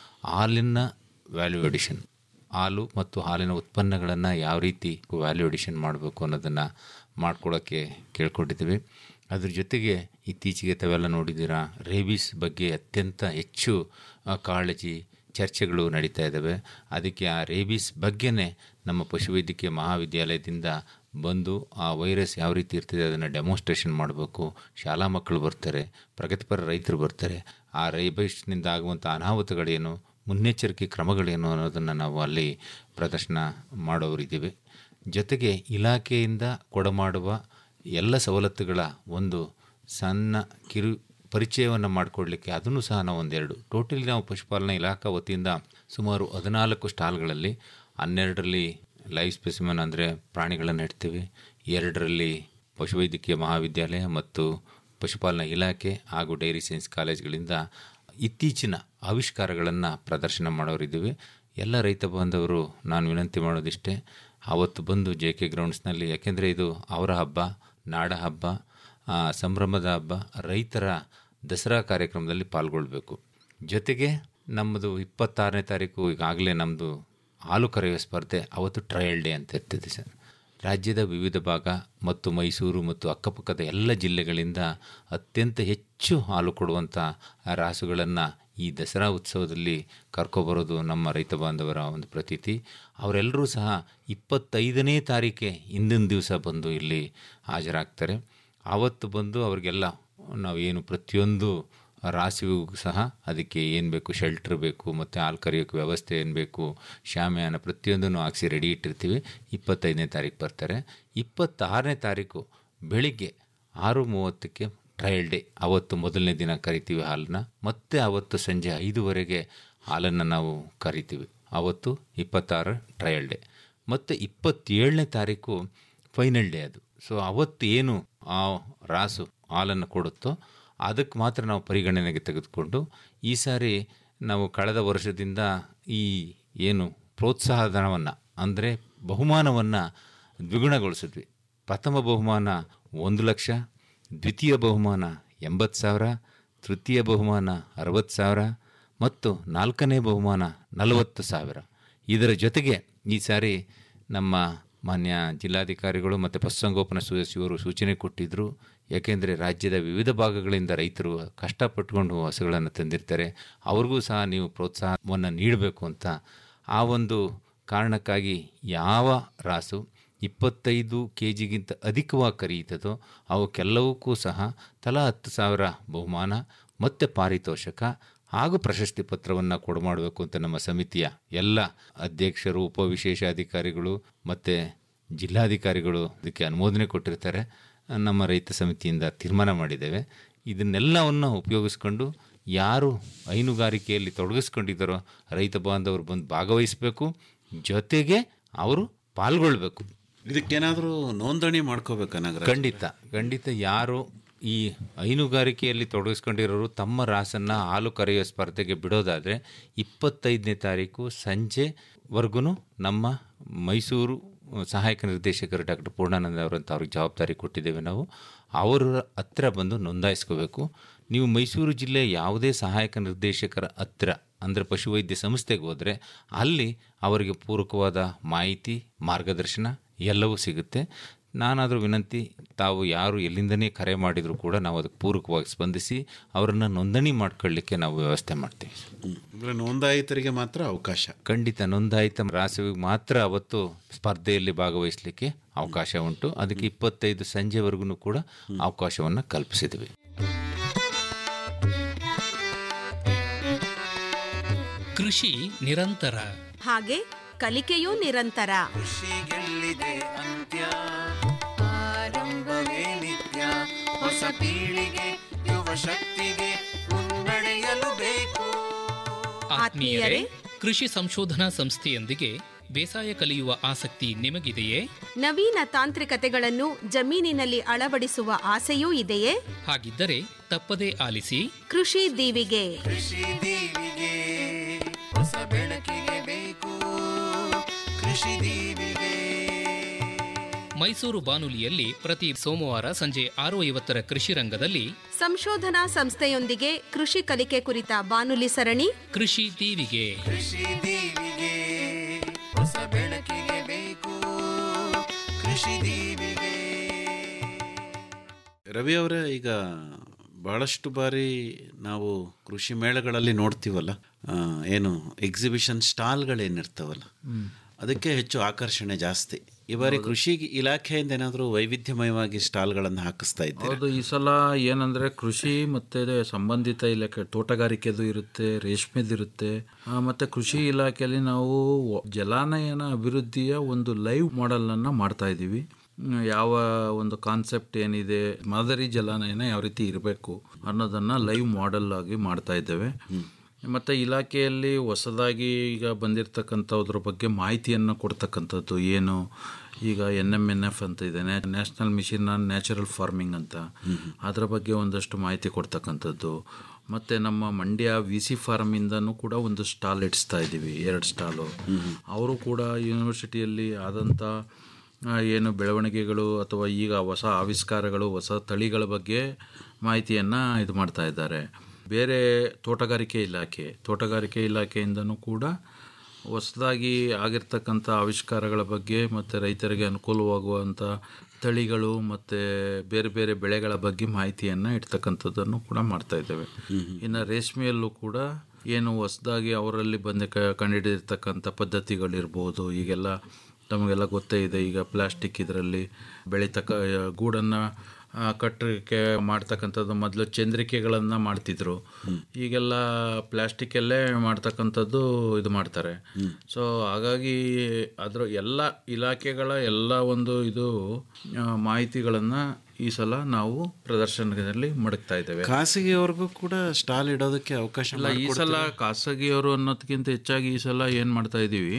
ಹಾಲಿನ ವ್ಯಾಲ್ಯೂ ಎಡಿಷನ್ ಹಾಲು ಮತ್ತು ಹಾಲಿನ ಉತ್ಪನ್ನಗಳನ್ನು ಯಾವ ರೀತಿ ವ್ಯಾಲ್ಯೂ ಎಡಿಷನ್ ಮಾಡಬೇಕು ಅನ್ನೋದನ್ನು ಮಾಡ್ಕೊಳ್ಳೋಕ್ಕೆ ಕೇಳ್ಕೊಂಡಿದ್ದೀವಿ ಅದ್ರ ಜೊತೆಗೆ ಇತ್ತೀಚೆಗೆ ತಾವೆಲ್ಲ ನೋಡಿದ್ದೀರಾ ರೇಬಿಸ್ ಬಗ್ಗೆ ಅತ್ಯಂತ ಹೆಚ್ಚು ಆ, ಕಾಳಜಿ ಚರ್ಚೆಗಳು ನಡೀತಾ ಇದ್ದಾವೆ ಅದಕ್ಕೆ ಆ ರೇಬಿಸ್ ಬಗ್ಗೆನೇ ನಮ್ಮ ಪಶುವೈದ್ಯಕೀಯ ಮಹಾವಿದ್ಯಾಲಯದಿಂದ ಬಂದು ಆ ವೈರಸ್ ಯಾವ ರೀತಿ ಇರ್ತದೆ ಅದನ್ನು ಡೆಮೋನ್ಸ್ಟ್ರೇಷನ್ ಮಾಡಬೇಕು ಶಾಲಾ ಮಕ್ಕಳು ಬರ್ತಾರೆ ಪ್ರಗತಿಪರ ರೈತರು ಬರ್ತಾರೆ ಆ ರೇಬಿಸ್ನಿಂದ ಆಗುವಂಥ ಅನಾಹುತಗಳೇನು ಮುನ್ನೆಚ್ಚರಿಕೆ ಕ್ರಮಗಳೇನು ಅನ್ನೋದನ್ನು ನಾವು ಅಲ್ಲಿ ಪ್ರದರ್ಶನ ಮಾಡೋರಿದ್ದೀವಿ ಜೊತೆಗೆ ಇಲಾಖೆಯಿಂದ ಕೊಡಮಾಡುವ ಎಲ್ಲ ಸವಲತ್ತುಗಳ ಒಂದು ಸಣ್ಣ ಕಿರು ಪರಿಚಯವನ್ನು ಮಾಡಿಕೊಡ್ಲಿಕ್ಕೆ ಅದನ್ನು ಸಹ ನಾವು ಒಂದೆರಡು ಟೋಟಲಿ ನಾವು ಪಶುಪಾಲನಾ ಇಲಾಖಾ ವತಿಯಿಂದ ಸುಮಾರು ಹದಿನಾಲ್ಕು ಸ್ಟಾಲ್ಗಳಲ್ಲಿ ಹನ್ನೆರಡರಲ್ಲಿ ಲೈವ್ ಸ್ಪೆಸಿಮನ್ ಅಂದರೆ ಪ್ರಾಣಿಗಳನ್ನು ಇಡ್ತೀವಿ ಎರಡರಲ್ಲಿ ಪಶುವೈದ್ಯಕೀಯ ಮಹಾವಿದ್ಯಾಲಯ ಮತ್ತು ಪಶುಪಾಲನಾ ಇಲಾಖೆ ಹಾಗೂ ಡೈರಿ ಸೈನ್ಸ್ ಕಾಲೇಜ್ಗಳಿಂದ ಇತ್ತೀಚಿನ ಆವಿಷ್ಕಾರಗಳನ್ನು ಪ್ರದರ್ಶನ ಮಾಡೋರಿದ್ದೀವಿ ಎಲ್ಲ ರೈತ ಬಾಂಧವರು ನಾನು ವಿನಂತಿ ಮಾಡೋದಿಷ್ಟೇ ಆವತ್ತು ಬಂದು ಜೆ ಕೆ ಗ್ರೌಂಡ್ಸ್ನಲ್ಲಿ ಯಾಕೆಂದರೆ ಇದು ಅವರ ಹಬ್ಬ ನಾಡ ಹಬ್ಬ ಆ, ಸಂಭ್ರಮದ ಹಬ್ಬ ರೈತರ ದಸರಾ ಕಾರ್ಯಕ್ರಮದಲ್ಲಿ ಪಾಲ್ಗೊಳ್ಬೇಕು ಜೊತೆಗೆ ನಮ್ಮದು ಇಪ್ಪತ್ತಾರನೇ ತಾರೀಕು ಈಗಾಗಲೇ ನಮ್ಮದು ಹಾಲು ಕರೆಯುವ ಸ್ಪರ್ಧೆ ಅವತ್ತು ಟ್ರಯಲ್ ಡೇ ಅಂತ ಇರ್ತದೆ ಸರ್ ರಾಜ್ಯದ ವಿವಿಧ ಭಾಗ ಮತ್ತು ಮೈಸೂರು ಮತ್ತು ಅಕ್ಕಪಕ್ಕದ ಎಲ್ಲ ಜಿಲ್ಲೆಗಳಿಂದ ಅತ್ಯಂತ ಹೆಚ್ಚು ಹಾಲು ಕೊಡುವಂಥ ರಾಸುಗಳನ್ನು ಈ ದಸರಾ ಉತ್ಸವದಲ್ಲಿ ಕರ್ಕೊಬರೋದು ನಮ್ಮ ರೈತ ಬಾಂಧವರ ಒಂದು ಪ್ರತೀತಿ ಅವರೆಲ್ಲರೂ ಸಹ ಇಪ್ಪತ್ತೈದನೇ ತಾರೀಕೆ ಹಿಂದಿನ ದಿವಸ ಬಂದು ಇಲ್ಲಿ ಹಾಜರಾಗ್ತಾರೆ ಆವತ್ತು ಬಂದು ಅವರಿಗೆಲ್ಲ ನಾವೇನು ಪ್ರತಿಯೊಂದು ರಾಸಿಗೂ ಸಹ ಅದಕ್ಕೆ ಏನು ಬೇಕು ಶೆಲ್ಟ್ರ್ ಬೇಕು ಮತ್ತು ಹಾಲು ಕರೆಯೋಕ್ಕೆ ವ್ಯವಸ್ಥೆ ಏನು ಬೇಕು ಶಾಮಿಯಾನ ಪ್ರತಿಯೊಂದನ್ನು ಹಾಕ್ಸಿ ರೆಡಿ ಇಟ್ಟಿರ್ತೀವಿ ಇಪ್ಪತ್ತೈದನೇ ತಾರೀಕು ಬರ್ತಾರೆ ಇಪ್ಪತ್ತಾರನೇ ತಾರೀಕು ಬೆಳಿಗ್ಗೆ ಆರು ಮೂವತ್ತಕ್ಕೆ ಟ್ರಯಲ್ ಡೇ ಅವತ್ತು ಮೊದಲನೇ ದಿನ ಕರಿತೀವಿ ಹಾಲನ್ನ ಮತ್ತೆ ಅವತ್ತು ಸಂಜೆ ಐದುವರೆಗೆ ಹಾಲನ್ನು ನಾವು ಕರಿತೀವಿ ಅವತ್ತು ಇಪ್ಪತ್ತಾರು ಟ್ರಯಲ್ ಡೇ ಮತ್ತು ಇಪ್ಪತ್ತೇಳನೇ ತಾರೀಕು ಫೈನಲ್ ಡೇ ಅದು ಸೊ ಅವತ್ತು ಏನು ಆ ರಾಸು ಹಾಲನ್ನು ಕೊಡುತ್ತೋ ಅದಕ್ಕೆ ಮಾತ್ರ ನಾವು ಪರಿಗಣನೆಗೆ ತೆಗೆದುಕೊಂಡು ಈ ಸಾರಿ ನಾವು ಕಳೆದ ವರ್ಷದಿಂದ ಈ ಏನು ಪ್ರೋತ್ಸಾಹ ಧನವನ್ನು ಅಂದರೆ ಬಹುಮಾನವನ್ನು ದ್ವಿಗುಣಗೊಳಿಸಿದ್ವಿ ಪ್ರಥಮ ಬಹುಮಾನ ಒಂದು ಲಕ್ಷ ದ್ವಿತೀಯ ಬಹುಮಾನ ಎಂಬತ್ತು ಸಾವಿರ ತೃತೀಯ ಬಹುಮಾನ ಅರವತ್ತು ಸಾವಿರ ಮತ್ತು ನಾಲ್ಕನೇ ಬಹುಮಾನ ನಲವತ್ತು ಸಾವಿರ ಇದರ ಜೊತೆಗೆ ಈ ಸಾರಿ ನಮ್ಮ ಮಾನ್ಯ ಜಿಲ್ಲಾಧಿಕಾರಿಗಳು ಮತ್ತು ಪಶುಸಂಗೋಪನಾ ಸಚಿವರು ಸೂಚನೆ ಕೊಟ್ಟಿದ್ದರು ಯಾಕೆಂದರೆ ರಾಜ್ಯದ ವಿವಿಧ ಭಾಗಗಳಿಂದ ರೈತರು ಕಷ್ಟಪಟ್ಟುಕೊಂಡು ಹಸುಗಳನ್ನು ತಂದಿರ್ತಾರೆ ಅವ್ರಿಗೂ ಸಹ ನೀವು ಪ್ರೋತ್ಸಾಹವನ್ನು ನೀಡಬೇಕು ಅಂತ ಆ ಒಂದು ಕಾರಣಕ್ಕಾಗಿ ಯಾವ ರಾಸು ಇಪ್ಪತ್ತೈದು ಕೆ ಜಿಗಿಂತ ಅಧಿಕವಾಗಿ ಕರೆಯುತ್ತದೋ ಅವಕ್ಕೆಲ್ಲವಕ್ಕೂ ಸಹ ತಲಾ ಹತ್ತು ಸಾವಿರ ಬಹುಮಾನ ಮತ್ತು ಪಾರಿತೋಷಕ ಹಾಗೂ ಪ್ರಶಸ್ತಿ ಪತ್ರವನ್ನು ಕೊಡಮಾಡಬೇಕು ಅಂತ ನಮ್ಮ ಸಮಿತಿಯ ಎಲ್ಲ ಅಧ್ಯಕ್ಷರು ಉಪವಿಶೇಷಾಧಿಕಾರಿಗಳು ಮತ್ತು ಜಿಲ್ಲಾಧಿಕಾರಿಗಳು ಅದಕ್ಕೆ ಅನುಮೋದನೆ ಕೊಟ್ಟಿರ್ತಾರೆ ನಮ್ಮ ರೈತ ಸಮಿತಿಯಿಂದ ತೀರ್ಮಾನ ಮಾಡಿದ್ದೇವೆ ಇದನ್ನೆಲ್ಲವನ್ನು ಉಪಯೋಗಿಸ್ಕೊಂಡು ಯಾರು ಹೈನುಗಾರಿಕೆಯಲ್ಲಿ ತೊಡಗಿಸ್ಕೊಂಡಿದ್ದಾರೋ ರೈತ ಬಾಂಧವರು ಬಂದು ಭಾಗವಹಿಸಬೇಕು ಜೊತೆಗೆ ಅವರು ಪಾಲ್ಗೊಳ್ಬೇಕು ಇದಕ್ಕೇನಾದರೂ ನೋಂದಣಿ ಮಾಡ್ಕೋಬೇಕಾ ನಾಗರಾಜ್ ಖಂಡಿತ ಖಂಡಿತ ಯಾರು ಈ ಹೈನುಗಾರಿಕೆಯಲ್ಲಿ ತೊಡಗಿಸ್ಕೊಂಡಿರೋರು ತಮ್ಮ ರಾಸನ್ನು ಹಾಲು ಕರೆಯುವ ಸ್ಪರ್ಧೆಗೆ ಬಿಡೋದಾದರೆ ಇಪ್ಪತ್ತೈದನೇ ತಾರೀಕು ಸಂಜೆವರೆಗೂ ನಮ್ಮ ಮೈಸೂರು ಸಹಾಯಕ ನಿರ್ದೇಶಕರು ಡಾಕ್ಟರ್ ಪೂರ್ಣಾನಂದ ಅವರಂತ ಅವ್ರಿಗೆ ಜವಾಬ್ದಾರಿ ಕೊಟ್ಟಿದ್ದೇವೆ ನಾವು ಅವರ ಹತ್ರ ಬಂದು ನೋಂದಾಯಿಸ್ಕೋಬೇಕು ನೀವು ಮೈಸೂರು ಜಿಲ್ಲೆ ಯಾವುದೇ ಸಹಾಯಕ ನಿರ್ದೇಶಕರ ಹತ್ರ ಅಂದರೆ ಪಶುವೈದ್ಯ ಸಂಸ್ಥೆಗೆ ಹೋದರೆ ಅಲ್ಲಿ ಅವರಿಗೆ ಪೂರಕವಾದ ಮಾಹಿತಿ ಮಾರ್ಗದರ್ಶನ ಎಲ್ಲವೂ ಸಿಗುತ್ತೆ ನಾನಾದರೂ ವಿನಂತಿ ತಾವು ಯಾರು ಎಲ್ಲಿಂದನೇ ಕರೆ ಮಾಡಿದರೂ ಕೂಡ ನಾವು ಅದಕ್ಕೆ ಪೂರಕವಾಗಿ ಸ್ಪಂದಿಸಿ ಅವರನ್ನು ನೋಂದಣಿ ಮಾಡ್ಕೊಳ್ಳಿಕ್ಕೆ ನಾವು ವ್ಯವಸ್ಥೆ ಮಾಡ್ತೀವಿ ಅಂದರೆ ನೋಂದಾಯಿತರಿಗೆ ಮಾತ್ರ ಅವಕಾಶ ಖಂಡಿತ ನೋಂದಾಯಿತ ರಾಸುವಿಗೆ ಮಾತ್ರ ಅವತ್ತು ಸ್ಪರ್ಧೆಯಲ್ಲಿ ಭಾಗವಹಿಸಲಿಕ್ಕೆ ಅವಕಾಶ ಉಂಟು ಅದಕ್ಕೆ ಇಪ್ಪತ್ತೈದು ಸಂಜೆವರೆಗೂ ಕೂಡ ಅವಕಾಶವನ್ನು ಕಲ್ಪಿಸಿದ್ವಿ ಕೃಷಿ ನಿರಂತರ ಹಾಗೆ ಕಲಿಕೆಯೂ ನಿರಂತರ ಕೃಷಿಗೆಲ್ಲಿದೆ ಅಂತ್ಯ ಆರಂಭವೇ ನಿತ್ಯ ಹೊಸ ಪೀಳಿಗೆ ಯುವ ಶಕ್ತಿಗೆ ಮುನ್ನಡೆಯಲು ಬೇಕು ಆತ್ಮೀಯರೇ ಕೃಷಿ ಸಂಶೋಧನಾ ಸಂಸ್ಥೆಯೊಂದಿಗೆ ಬೇಸಾಯ ಕಲಿಯುವ ಆಸಕ್ತಿ ನಿಮಗಿದೆಯೇ ನವೀನ ತಾಂತ್ರಿಕತೆಗಳನ್ನು ಜಮೀನಿನಲ್ಲಿ ಅಳವಡಿಸುವ ಆಸೆಯೂ ಇದೆಯೇ ಹಾಗಿದ್ದರೆ ತಪ್ಪದೇ ಆಲಿಸಿ ಕೃಷಿ ದೀವಿಗೆ ಕೃಷಿ ದೀವಿಗೆ ಹೊಸ ಬೆಳಕಿಗೆ ಬೇಕು ಕೃಷಿ ದೀವಿಗೆ ಮೈಸೂರು ಬಾನುಲಿಯಲ್ಲಿ ಪ್ರತಿ ಸೋಮವಾರ ಸಂಜೆ ಆರು ಐವತ್ತರ ಕೃಷಿ ರಂಗದಲ್ಲಿ ಸಂಶೋಧನಾ ಸಂಸ್ಥೆಯೊಂದಿಗೆ ಕೃಷಿ ಕಲಿಕೆ ಕುರಿತ ಬಾನುಲಿ ಸರಣಿ ಕೃಷಿ ದೀವಿಗೆ ಕೃಷಿ ದೀವಿಗೆ ಹೊಸ ಬೆಳಕಿಗೆ ಬೇಕು ಕೃಷಿ ದೀವಿಗೆ ರವಿ ಅವರೇ ಈಗ ಬಹಳಷ್ಟು ಬಾರಿ ನಾವು ಕೃಷಿ ಮೇಳಗಳಲ್ಲಿ ನೋಡ್ತೀವಲ್ಲ ಆ, ಏನು ಎಕ್ಸಿಬಿಷನ್ ಸ್ಟಾಲ್ಗಳೇನಿರ್ತಾವಲ್ಲ ಅದಕ್ಕೆ ಹೆಚ್ಚು ಆಕರ್ಷಣೆ ಜಾಸ್ತಿ ಈ ಬಾರಿ ಕೃಷಿ ಇಲಾಖೆಯಿಂದ ಏನಾದರೂ ವೈವಿಧ್ಯಮಯವಾಗಿ ಸ್ಟಾಲ್ಗಳನ್ನು ಹಾಕಿಸ್ತಾ ಇದ್ದಾರೆ ಹೌದು ಈ ಸಲ ಏನಂದ್ರೆ ಕೃಷಿ ಮತ್ತೆ ಸಂಬಂಧಿತ ಇಲಾಖೆ ತೋಟಗಾರಿಕೆದು ಇರುತ್ತೆ ರೇಷ್ಮೆದು ಇರುತ್ತೆ ಆ, ಮತ್ತೆ ಕೃಷಿ ಇಲಾಖೆಯಲ್ಲಿ ನಾವು ಜಲಾನಯನ ಅಭಿವೃದ್ಧಿಯ ಒಂದು ಲೈವ್ ಮಾಡೆಲ್ ಅನ್ನ ಮಾಡ್ತಾ ಇದ್ದೀವಿ ಹ್ಮ್, ಯಾವ ಒಂದು ಕಾನ್ಸೆಪ್ಟ್ ಏನಿದೆ ಮಾದರಿ ಜಲಾನಯನ ಯಾವ ರೀತಿ ಇರಬೇಕು ಅನ್ನೋದನ್ನ ಲೈವ್ ಮಾಡೆಲ್ ಆಗಿ ಮಾಡ್ತಾ ಇದ್ದೇವೆ ಮತ್ತು ಇಲಾಖೆಯಲ್ಲಿ ಹೊಸದಾಗಿ ಈಗ ಬಂದಿರತಕ್ಕಂಥದ್ರ ಬಗ್ಗೆ ಮಾಹಿತಿಯನ್ನು ಕೊಡ್ತಕ್ಕಂಥದ್ದು ಏನು ಈಗ ಎನ್ ಎಮ್ ಎನ್ ಎಫ್ ಅಂತ ಇದೆ national mission on natural farming ಅಂತ ಅದರ ಬಗ್ಗೆ ಒಂದಷ್ಟು ಮಾಹಿತಿ ಕೊಡ್ತಕ್ಕಂಥದ್ದು ಮತ್ತು ನಮ್ಮ ಮಂಡ್ಯ ವಿ ಸಿ ಫಾರ್ಮಿಂದನೂ ಕೂಡ ಒಂದು ಸ್ಟಾಲ್ ಇಡಿಸ್ತಾ ಇದ್ದೀವಿ ಎರಡು ಸ್ಟಾಲು ಅವರು ಕೂಡ ಯೂನಿವರ್ಸಿಟಿಯಲ್ಲಿ ಆದಂಥ ಆ, ಏನು ಬೆಳವಣಿಗೆಗಳು ಅಥವಾ ಈಗ ಹೊಸ ಆವಿಷ್ಕಾರಗಳು ಹೊಸ ತಳಿಗಳ ಬಗ್ಗೆ ಮಾಹಿತಿಯನ್ನು ಇದು ಮಾಡ್ತಾ ಇದ್ದಾರೆ ಬೇರೆ ತೋಟಗಾರಿಕೆ ಇಲಾಖೆ ತೋಟಗಾರಿಕೆ ಇಲಾಖೆಯಿಂದನೂ ಕೂಡ ಹೊಸದಾಗಿ ಆಗಿರ್ತಕ್ಕಂಥ ಆವಿಷ್ಕಾರಗಳ ಬಗ್ಗೆ ಮತ್ತು ರೈತರಿಗೆ ಅನುಕೂಲವಾಗುವಂಥ ತಳಿಗಳು ಮತ್ತು ಬೇರೆ ಬೇರೆ ಬೆಳೆಗಳ ಬಗ್ಗೆ ಮಾಹಿತಿಯನ್ನು ಇಡ್ತಕ್ಕಂಥದ್ದನ್ನು ಕೂಡ ಮಾಡ್ತಾ ಇದ್ದೇವೆ ಇನ್ನು ರೇಷ್ಮೆಯಲ್ಲೂ ಕೂಡ ಏನು ಹೊಸದಾಗಿ ಅವರಲ್ಲಿ ಬಂದ ಕ ಕಂಡುಹಿಡಿದಿರ್ತಕ್ಕಂಥ ಪದ್ಧತಿಗಳಿರ್ಬೋದು ಈಗೆಲ್ಲ ತಮಗೆಲ್ಲ ಗೊತ್ತೇ ಇದೆ ಈಗ ಪ್ಲಾಸ್ಟಿಕ್ ಇದರಲ್ಲಿ ಬೆಳೀತಕ್ಕ ಗೂಡನ್ನು ಕಟ್ಟಕ್ಕೆ ಮಾಡ್ತಕ್ಕಂಥದ್ದು ಮೊದಲು ಚಂದ್ರಿಕೆಗಳನ್ನು ಮಾಡ್ತಿದ್ರು ಈಗೆಲ್ಲ ಪ್ಲಾಸ್ಟಿಕ್ಕಲ್ಲೇ ಮಾಡ್ತಕ್ಕಂಥದ್ದು ಇದು ಮಾಡ್ತಾರೆ ಸೊ ಹಾಗಾಗಿ ಅದರ ಎಲ್ಲ ಇಲಾಖೆಗಳ ಎಲ್ಲ ಒಂದು ಇದು ಮಾಹಿತಿಗಳನ್ನು ಈ ಸಲ ನಾವು ಪ್ರದರ್ಶನದಲ್ಲಿ ಮಡಗ್ತಾ ಇದ್ದೇವೆ ಖಾಸಗಿಯವ್ರಿಗೂ ಕೂಡ ಸ್ಟಾಲ್ ಇಡೋದಕ್ಕೆ ಅವಕಾಶ ಇಲ್ಲ ಈ ಸಲ ಖಾಸಗಿಯವರು ಅನ್ನೋದಕ್ಕಿಂತ ಹೆಚ್ಚಾಗಿ ಈ ಸಲ ಏನು ಮಾಡ್ತಾ ಇದ್ದೀವಿ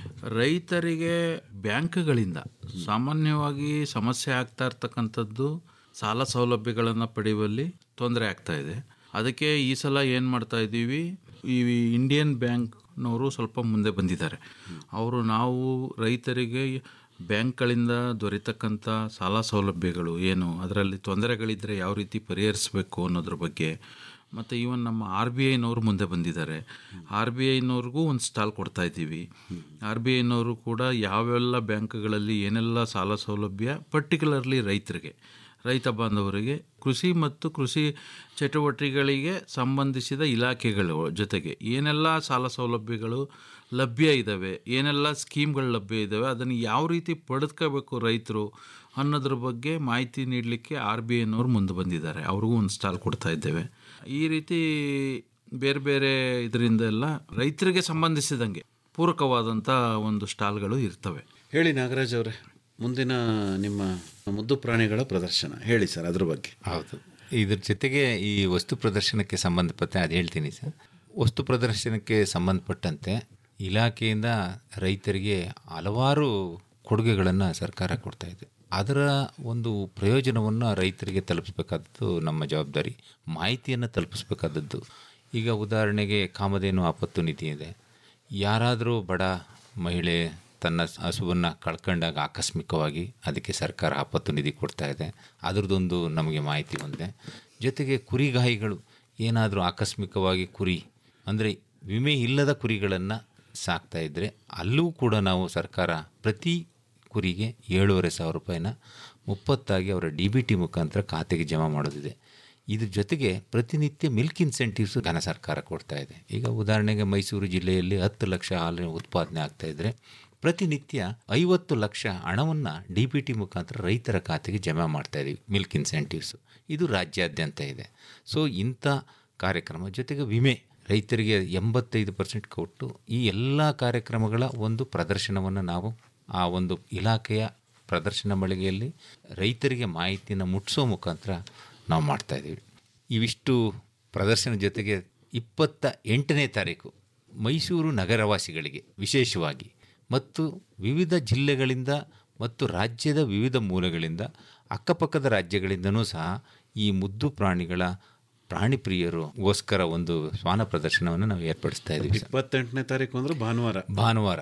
ರೈತರಿಗೆ ಬ್ಯಾಂಕ್ಗಳಿಂದ ಸಾಮಾನ್ಯವಾಗಿ ಸಮಸ್ಯೆ ಆಗ್ತಾ ಇರ್ತಕ್ಕಂಥದ್ದು ಸಾಲ ಸೌಲಭ್ಯಗಳನ್ನು ಪಡೆಯುವಲ್ಲಿ ತೊಂದರೆ ಆಗ್ತಾ ಇದೆ ಅದಕ್ಕೆ ಈ ಸಲ ಏನು ಮಾಡ್ತಾ ಇದ್ದೀವಿ ಈ ಇಂಡಿಯನ್ ಬ್ಯಾಂಕ್ನವರು ಸ್ವಲ್ಪ ಮುಂದೆ ಬಂದಿದ್ದಾರೆ ಅವರು ನಾವು ರೈತರಿಗೆ ಬ್ಯಾಂಕ್ಗಳಿಂದ ದೊರೆತಕ್ಕಂಥ ಸಾಲ ಸೌಲಭ್ಯಗಳು ಏನು ಅದರಲ್ಲಿ ತೊಂದರೆಗಳಿದ್ದರೆ ಯಾವ ರೀತಿ ಪರಿಹರಿಸಬೇಕು ಅನ್ನೋದ್ರ ಬಗ್ಗೆ ಮತ್ತು ಈವನ್ ನಮ್ಮ ಆರ್ ಬಿ ಐನವರು ಮುಂದೆ ಬಂದಿದ್ದಾರೆ ಆರ್ ಬಿ ಐನವ್ರಿಗೂ ಒಂದು ಸ್ಟಾಲ್ ಕೊಡ್ತಾ ಇದ್ದೀವಿ ಆರ್ ಬಿ ಐನವರು ಕೂಡ ಯಾವೆಲ್ಲ ಬ್ಯಾಂಕ್ಗಳಲ್ಲಿ ಏನೆಲ್ಲ ಸಾಲ ಸೌಲಭ್ಯ ಪರ್ಟಿಕ್ಯುಲರ್ಲಿ ರೈತರಿಗೆ ರೈತ ಬಾಂಧವರಿಗೆ ಕೃಷಿ ಮತ್ತು ಕೃಷಿ ಚಟುವಟಿಕೆಗಳಿಗೆ ಸಂಬಂಧಿಸಿದ ಇಲಾಖೆಗಳ ಜೊತೆಗೆ ಏನೆಲ್ಲ ಸಾಲ ಸೌಲಭ್ಯಗಳು ಲಭ್ಯ ಇದ್ದಾವೆ ಏನೆಲ್ಲ ಸ್ಕೀಮ್ಗಳು ಲಭ್ಯ ಇದ್ದಾವೆ ಅದನ್ನು ಯಾವ ರೀತಿ ಪಡೆದ್ಕೋಬೇಕು ರೈತರು ಅನ್ನೋದ್ರ ಬಗ್ಗೆ ಮಾಹಿತಿ ನೀಡಲಿಕ್ಕೆ ಆರ್ ಬಿ ಐನವ್ರು ಮುಂದೆ ಬಂದಿದ್ದಾರೆ ಅವ್ರಿಗೂ ಒಂದು ಸ್ಟಾಲ್ ಕೊಡ್ತಾ ಇದ್ದೇವೆ ಈ ರೀತಿ ಬೇರೆ ಬೇರೆ ಇದರಿಂದ ಎಲ್ಲ ರೈತರಿಗೆ ಸಂಬಂಧಿಸಿದಂಗೆ ಪೂರಕವಾದಂಥ ಒಂದು ಸ್ಟಾಲ್ಗಳು ಇರ್ತವೆ ಹೇಳಿ ನಾಗರಾಜ್ ಅವರೇ ಮುಂದಿನ ನಿಮ್ಮ ಮುದ್ದು ಪ್ರಾಣಿಗಳ ಪ್ರದರ್ಶನ ಹೇಳಿ ಸರ್ ಅದ್ರ ಬಗ್ಗೆ ಹೌದು ಇದ್ರ ಜೊತೆಗೆ ಈ ವಸ್ತು ಪ್ರದರ್ಶನಕ್ಕೆ ಸಂಬಂಧಪಟ್ಟ ಅದು ಹೇಳ್ತೀನಿ ಸರ್ ವಸ್ತು ಪ್ರದರ್ಶನಕ್ಕೆ ಸಂಬಂಧಪಟ್ಟಂತೆ ಇಲಾಖೆಯಿಂದ ರೈತರಿಗೆ ಹಲವಾರು ಕೊಡುಗೆಗಳನ್ನು ಸರ್ಕಾರ ಕೊಡ್ತಾ ಇದೆ ಅದರ ಒಂದು ಪ್ರಯೋಜನವನ್ನು ರೈತರಿಗೆ ತಲುಪಿಸಬೇಕಾದದ್ದು ನಮ್ಮ ಜವಾಬ್ದಾರಿ ಮಾಹಿತಿಯನ್ನು ತಲುಪಿಸಬೇಕಾದದ್ದು ಈಗ ಉದಾಹರಣೆಗೆ ಕಾಮಧೇನು ಆಪತ್ತು ನಿಧಿ ಇದೆ ಯಾರಾದರೂ ಬಡ ಮಹಿಳೆ ತನ್ನ ಹಸುವನ್ನು ಕಳ್ಕೊಂಡಾಗ ಆಕಸ್ಮಿಕವಾಗಿ ಅದಕ್ಕೆ ಸರ್ಕಾರ ಆಪತ್ತು ನಿಧಿ ಕೊಡ್ತಾ ಇದೆ ಅದರದ್ದೊಂದು ನಮಗೆ ಮಾಹಿತಿ ಬಂದಿದೆ ಜೊತೆಗೆ ಕುರಿಗಾಯಿಗಳು ಏನಾದರೂ ಆಕಸ್ಮಿಕವಾಗಿ ಕುರಿ ಅಂದರೆ ವಿಮೆ ಇಲ್ಲದ ಕುರಿಗಳನ್ನು ಸಾಕ್ತಾ ಇದ್ದರೆ ಅಲ್ಲೂ ಕೂಡ ನಾವು ಸರ್ಕಾರ ಪ್ರತಿ ಕುರಿಗೆ ಏಳೂವರೆ ಸಾವಿರ ರೂಪಾಯಿನ ಮುಪ್ಪತ್ತಾಗಿ ಅವರ ಡಿ ಬಿ ಟಿ ಮುಖಾಂತರ ಖಾತೆಗೆ ಜಮಾ ಮಾಡೋದಿದೆ ಇದ್ರ ಜೊತೆಗೆ ಪ್ರತಿನಿತ್ಯ ಮಿಲ್ಕ್ ಇನ್ಸೆಂಟಿವ್ಸು ಘನ ಸರ್ಕಾರ ಕೊಡ್ತಾ ಇದೆ ಈಗ ಉದಾಹರಣೆಗೆ ಮೈಸೂರು ಜಿಲ್ಲೆಯಲ್ಲಿ ಹತ್ತು ಲಕ್ಷ ಹಾಲಿನ ಉತ್ಪಾದನೆ ಆಗ್ತಾ ಇದ್ದರೆ ಪ್ರತಿನಿತ್ಯ ಐವತ್ತು ಲಕ್ಷ ಹಣವನ್ನು ಡಿ ಬಿ ಟಿ ಮುಖಾಂತರ ರೈತರ ಖಾತೆಗೆ ಜಮಾ ಮಾಡ್ತಾ ಇದ್ದೀವಿ ಮಿಲ್ಕ್ ಇನ್ಸೆಂಟಿವ್ಸು ಇದು ರಾಜ್ಯಾದ್ಯಂತ ಇದೆ ಸೊ ಇಂಥ ಕಾರ್ಯಕ್ರಮ ಜೊತೆಗೆ ವಿಮೆ ರೈತರಿಗೆ ಎಂಬತ್ತೈದು ಪರ್ಸೆಂಟ್ ಕೊಟ್ಟು ಈ ಎಲ್ಲ ಕಾರ್ಯಕ್ರಮಗಳ ಒಂದು ಪ್ರದರ್ಶನವನ್ನು ನಾವು ಆ ಒಂದು ಇಲಾಖೆಯ ಪ್ರದರ್ಶನ ಮಳಿಗೆಯಲ್ಲಿ ರೈತರಿಗೆ ಮಾಹಿತಿಯನ್ನು ಮುಟ್ಟಿಸೋ ಮುಖಾಂತರ ನಾವು ಮಾಡ್ತಾಯಿದ್ದೀವಿ ಇವಿಷ್ಟು ಪ್ರದರ್ಶನ ಜೊತೆಗೆ ಇಪ್ಪತ್ತ ಎಂಟನೇ ತಾರೀಕು ಮೈಸೂರು ನಗರವಾಸಿಗಳಿಗೆ ವಿಶೇಷವಾಗಿ ಮತ್ತು ವಿವಿಧ ಜಿಲ್ಲೆಗಳಿಂದ ಮತ್ತು ರಾಜ್ಯದ ವಿವಿಧ ಮೂಲೆಗಳಿಂದ ಅಕ್ಕಪಕ್ಕದ ರಾಜ್ಯಗಳಿಂದನೂ ಸಹ ಈ ಮುದ್ದು ಪ್ರಾಣಿಗಳ ಪ್ರಾಣಿ ಪ್ರಿಯರಿಗೋಸ್ಕರ ಒಂದು ಶ್ವಾನ ಪ್ರದರ್ಶನವನ್ನು ನಾವು ಏರ್ಪಡಿಸ್ತಾ ಇದ್ದೀವಿ ಸರ್. ಇಪ್ಪತ್ತೆಂಟನೇ ತಾರೀಕು ಅಂದ್ರೆ ಭಾನುವಾರ ಭಾನುವಾರ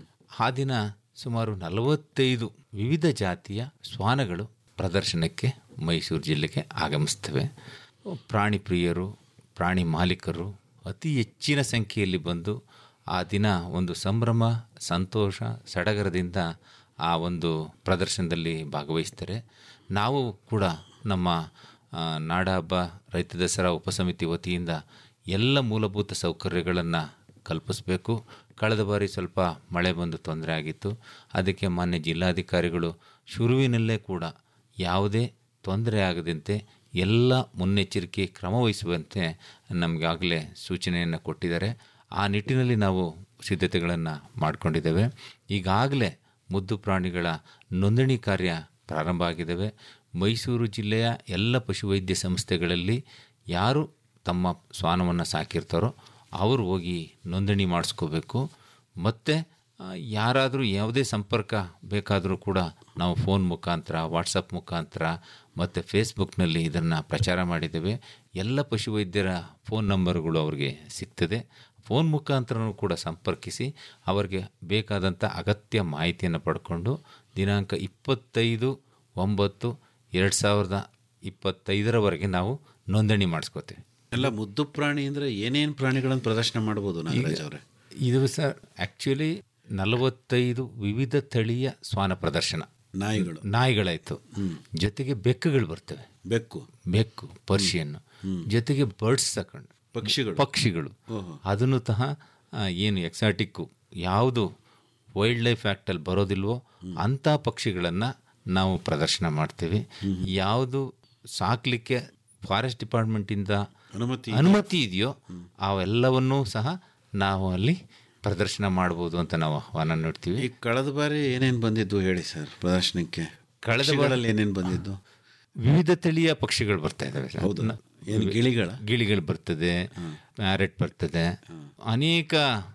ಆ ದಿನ ಸುಮಾರು ನಲವತ್ತೈದು ವಿವಿಧ ಜಾತಿಯ ಶ್ವಾನಗಳು ಪ್ರದರ್ಶನಕ್ಕೆ ಮೈಸೂರು ಜಿಲ್ಲೆಗೆ ಆಗಮಿಸ್ತವೆ ಪ್ರಾಣಿ ಪ್ರಿಯರು ಪ್ರಾಣಿ ಮಾಲೀಕರು ಅತಿ ಹೆಚ್ಚಿನ ಸಂಖ್ಯೆಯಲ್ಲಿ ಬಂದು ಆ ದಿನ ಒಂದು ಸಂಭ್ರಮ ಸಂತೋಷ ಸಡಗರದಿಂದ ಆ ಒಂದು ಪ್ರದರ್ಶನದಲ್ಲಿ ಭಾಗವಹಿಸ್ತಾರೆ ನಾವು ಕೂಡ ನಮ್ಮ ಆ, ನಾಡಹಬ್ಬ ರೈತ ದಸರಾ ಉಪಸಮಿತಿ ವತಿಯಿಂದ ಎಲ್ಲ ಮೂಲಭೂತ ಸೌಕರ್ಯಗಳನ್ನು ಕಲ್ಪಿಸಬೇಕು ಕಳೆದ ಬಾರಿ ಸ್ವಲ್ಪ ಮಳೆ ಬಂದು ತೊಂದರೆ ಆಗಿತ್ತು ಅದಕ್ಕೆ ಮಾನ್ಯ ಜಿಲ್ಲಾಧಿಕಾರಿಗಳು ಶುರುವಿನಲ್ಲೇ ಕೂಡ ಯಾವುದೇ ತೊಂದರೆ ಆಗದಂತೆ ಎಲ್ಲ ಮುನ್ನೆಚ್ಚರಿಕೆ ಕ್ರಮ ವಹಿಸುವಂತೆ ನಮಗಾಗಲೇ ಸೂಚನೆಯನ್ನು ಕೊಟ್ಟಿದ್ದಾರೆ ಆ ನಿಟ್ಟಿನಲ್ಲಿ ನಾವು ಸಿದ್ಧತೆಗಳನ್ನು ಮಾಡಿಕೊಂಡಿದ್ದೇವೆ ಈಗಾಗಲೇ ಮುದ್ದು ಪ್ರಾಣಿಗಳ ನೋಂದಣಿ ಕಾರ್ಯ ಪ್ರಾರಂಭ ಆಗಿದ್ದಾವೆ ಮೈಸೂರು ಜಿಲ್ಲೆಯ ಎಲ್ಲ ಪಶುವೈದ್ಯ ಸಂಸ್ಥೆಗಳಲ್ಲಿ ಯಾರು ತಮ್ಮ ಶ್ವಾನವನ್ನು ಸಾಕಿರ್ತಾರೋ ಅವರು ಹೋಗಿ ನೋಂದಣಿ ಮಾಡಿಸ್ಕೋಬೇಕು ಮತ್ತು ಯಾರಾದರೂ ಯಾವುದೇ ಸಂಪರ್ಕ ಬೇಕಾದರೂ ಕೂಡ ನಾವು ಫೋನ್ ಮುಖಾಂತರ ವಾಟ್ಸಪ್ ಮುಖಾಂತರ ಮತ್ತು ಫೇಸ್ಬುಕ್ನಲ್ಲಿ ಇದನ್ನು ಪ್ರಚಾರ ಮಾಡಿದ್ದೇವೆ ಎಲ್ಲ ಪಶುವೈದ್ಯರ ಫೋನ್ ನಂಬರ್ಗಳು ಅವರಿಗೆ ಸಿಗ್ತದೆ ಫೋನ್ ಮುಖಾಂತರನೂ ಕೂಡ ಸಂಪರ್ಕಿಸಿ ಅವರಿಗೆ ಬೇಕಾದಂಥ ಅಗತ್ಯ ಮಾಹಿತಿಯನ್ನು ಪಡ್ಕೊಂಡು ದಿನಾಂಕ ಇಪ್ಪತ್ತೈದು ಒಂಬತ್ತು ಎರಡು ಸಾವಿರದ ಇಪ್ಪತ್ತೈದರವರೆಗೆ ನಾವು ನೋಂದಣಿ ಮಾಡಿಸ್ಕೋತೇವೆ ಎಲ್ಲ ಮುದ್ದು ಪ್ರಾಣಿ ಅಂದ್ರೆ ಏನೇನು ಪ್ರಾಣಿಗಳನ್ನು ಪ್ರದರ್ಶನ ಮಾಡ್ಬೋದು ನಾಗರಾಜ್ ಅವರೇ ಇದು ಸರ್ ಆ್ಯಕ್ಚುಲಿ ನಲವತ್ತೈದು ವಿವಿಧ ತಳಿಯ ಶ್ವಾನ ಪ್ರದರ್ಶನ ನಾಯಿಗಳು ನಾಯಿಗಳಾಯಿತು ಜೊತೆಗೆ ಬೆಕ್ಕುಗಳು ಬರ್ತವೆ ಬೆಕ್ಕು ಬೆಕ್ಕು ಪರ್ಷಿಯನ್ನು ಜೊತೆಗೆ ಬರ್ಡ್ಸ್ ತಗೊಂಡು ಪಕ್ಷಿಗಳು ಪಕ್ಷಿಗಳು ಓಹೋ. ಅದನ್ನು ಸಹ ಆ, ಏನು ಎಕ್ಸಾಟಿಕ್ಕು ಯಾವುದು ವೈಲ್ಡ್ ಲೈಫ್ ಆ್ಯಕ್ಟಲ್ಲಿ ಬರೋದಿಲ್ವೋ ಅಂಥ ಪಕ್ಷಿಗಳನ್ನು ನಾವು ಪ್ರದರ್ಶನ ಮಾಡ್ತೀವಿ ಯಾವುದು ಸಾಕಲಿಕ್ಕೆ ಫಾರೆಸ್ಟ್ ಡಿಪಾರ್ಟ್ಮೆಂಟಿಂದ ಅನುಮತಿ ಅನುಮತಿ ಇದೆಯೋ ಅವೆಲ್ಲವನ್ನೂ ಸಹ ನಾವು ಅಲ್ಲಿ ಪ್ರದರ್ಶನ ಮಾಡ್ಬೋದು ಅಂತ ನಾವು ಆಹ್ವಾನ ನೀಡ್ತೀವಿ ಈ ಕಳೆದ ಬಾರಿ ಏನೇನು ಬಂದಿದ್ದು ಹೇಳಿ ಸರ್ ಪ್ರದರ್ಶನಕ್ಕೆ ಕಳೆದ ಬಾರಿ- ಪಕ್ಷಿಗಳಲ್ಲಿ ಏನೇನು ಬಂದಿದ್ದು ವಿವಿಧ ತಳಿಯ ಪಕ್ಷಿಗಳು ಬರ್ತಾ ಇದ್ದಾವೆ ಸರ್. ಹೌದಾ? ನ- ಏನು ಗಿಳಿಗಳ? ಗಿಳಿಗಳು ಬರ್ತದೆ ಪ್ಯಾರೆಟ್ ಬರ್ತದೆ ಅನೇಕ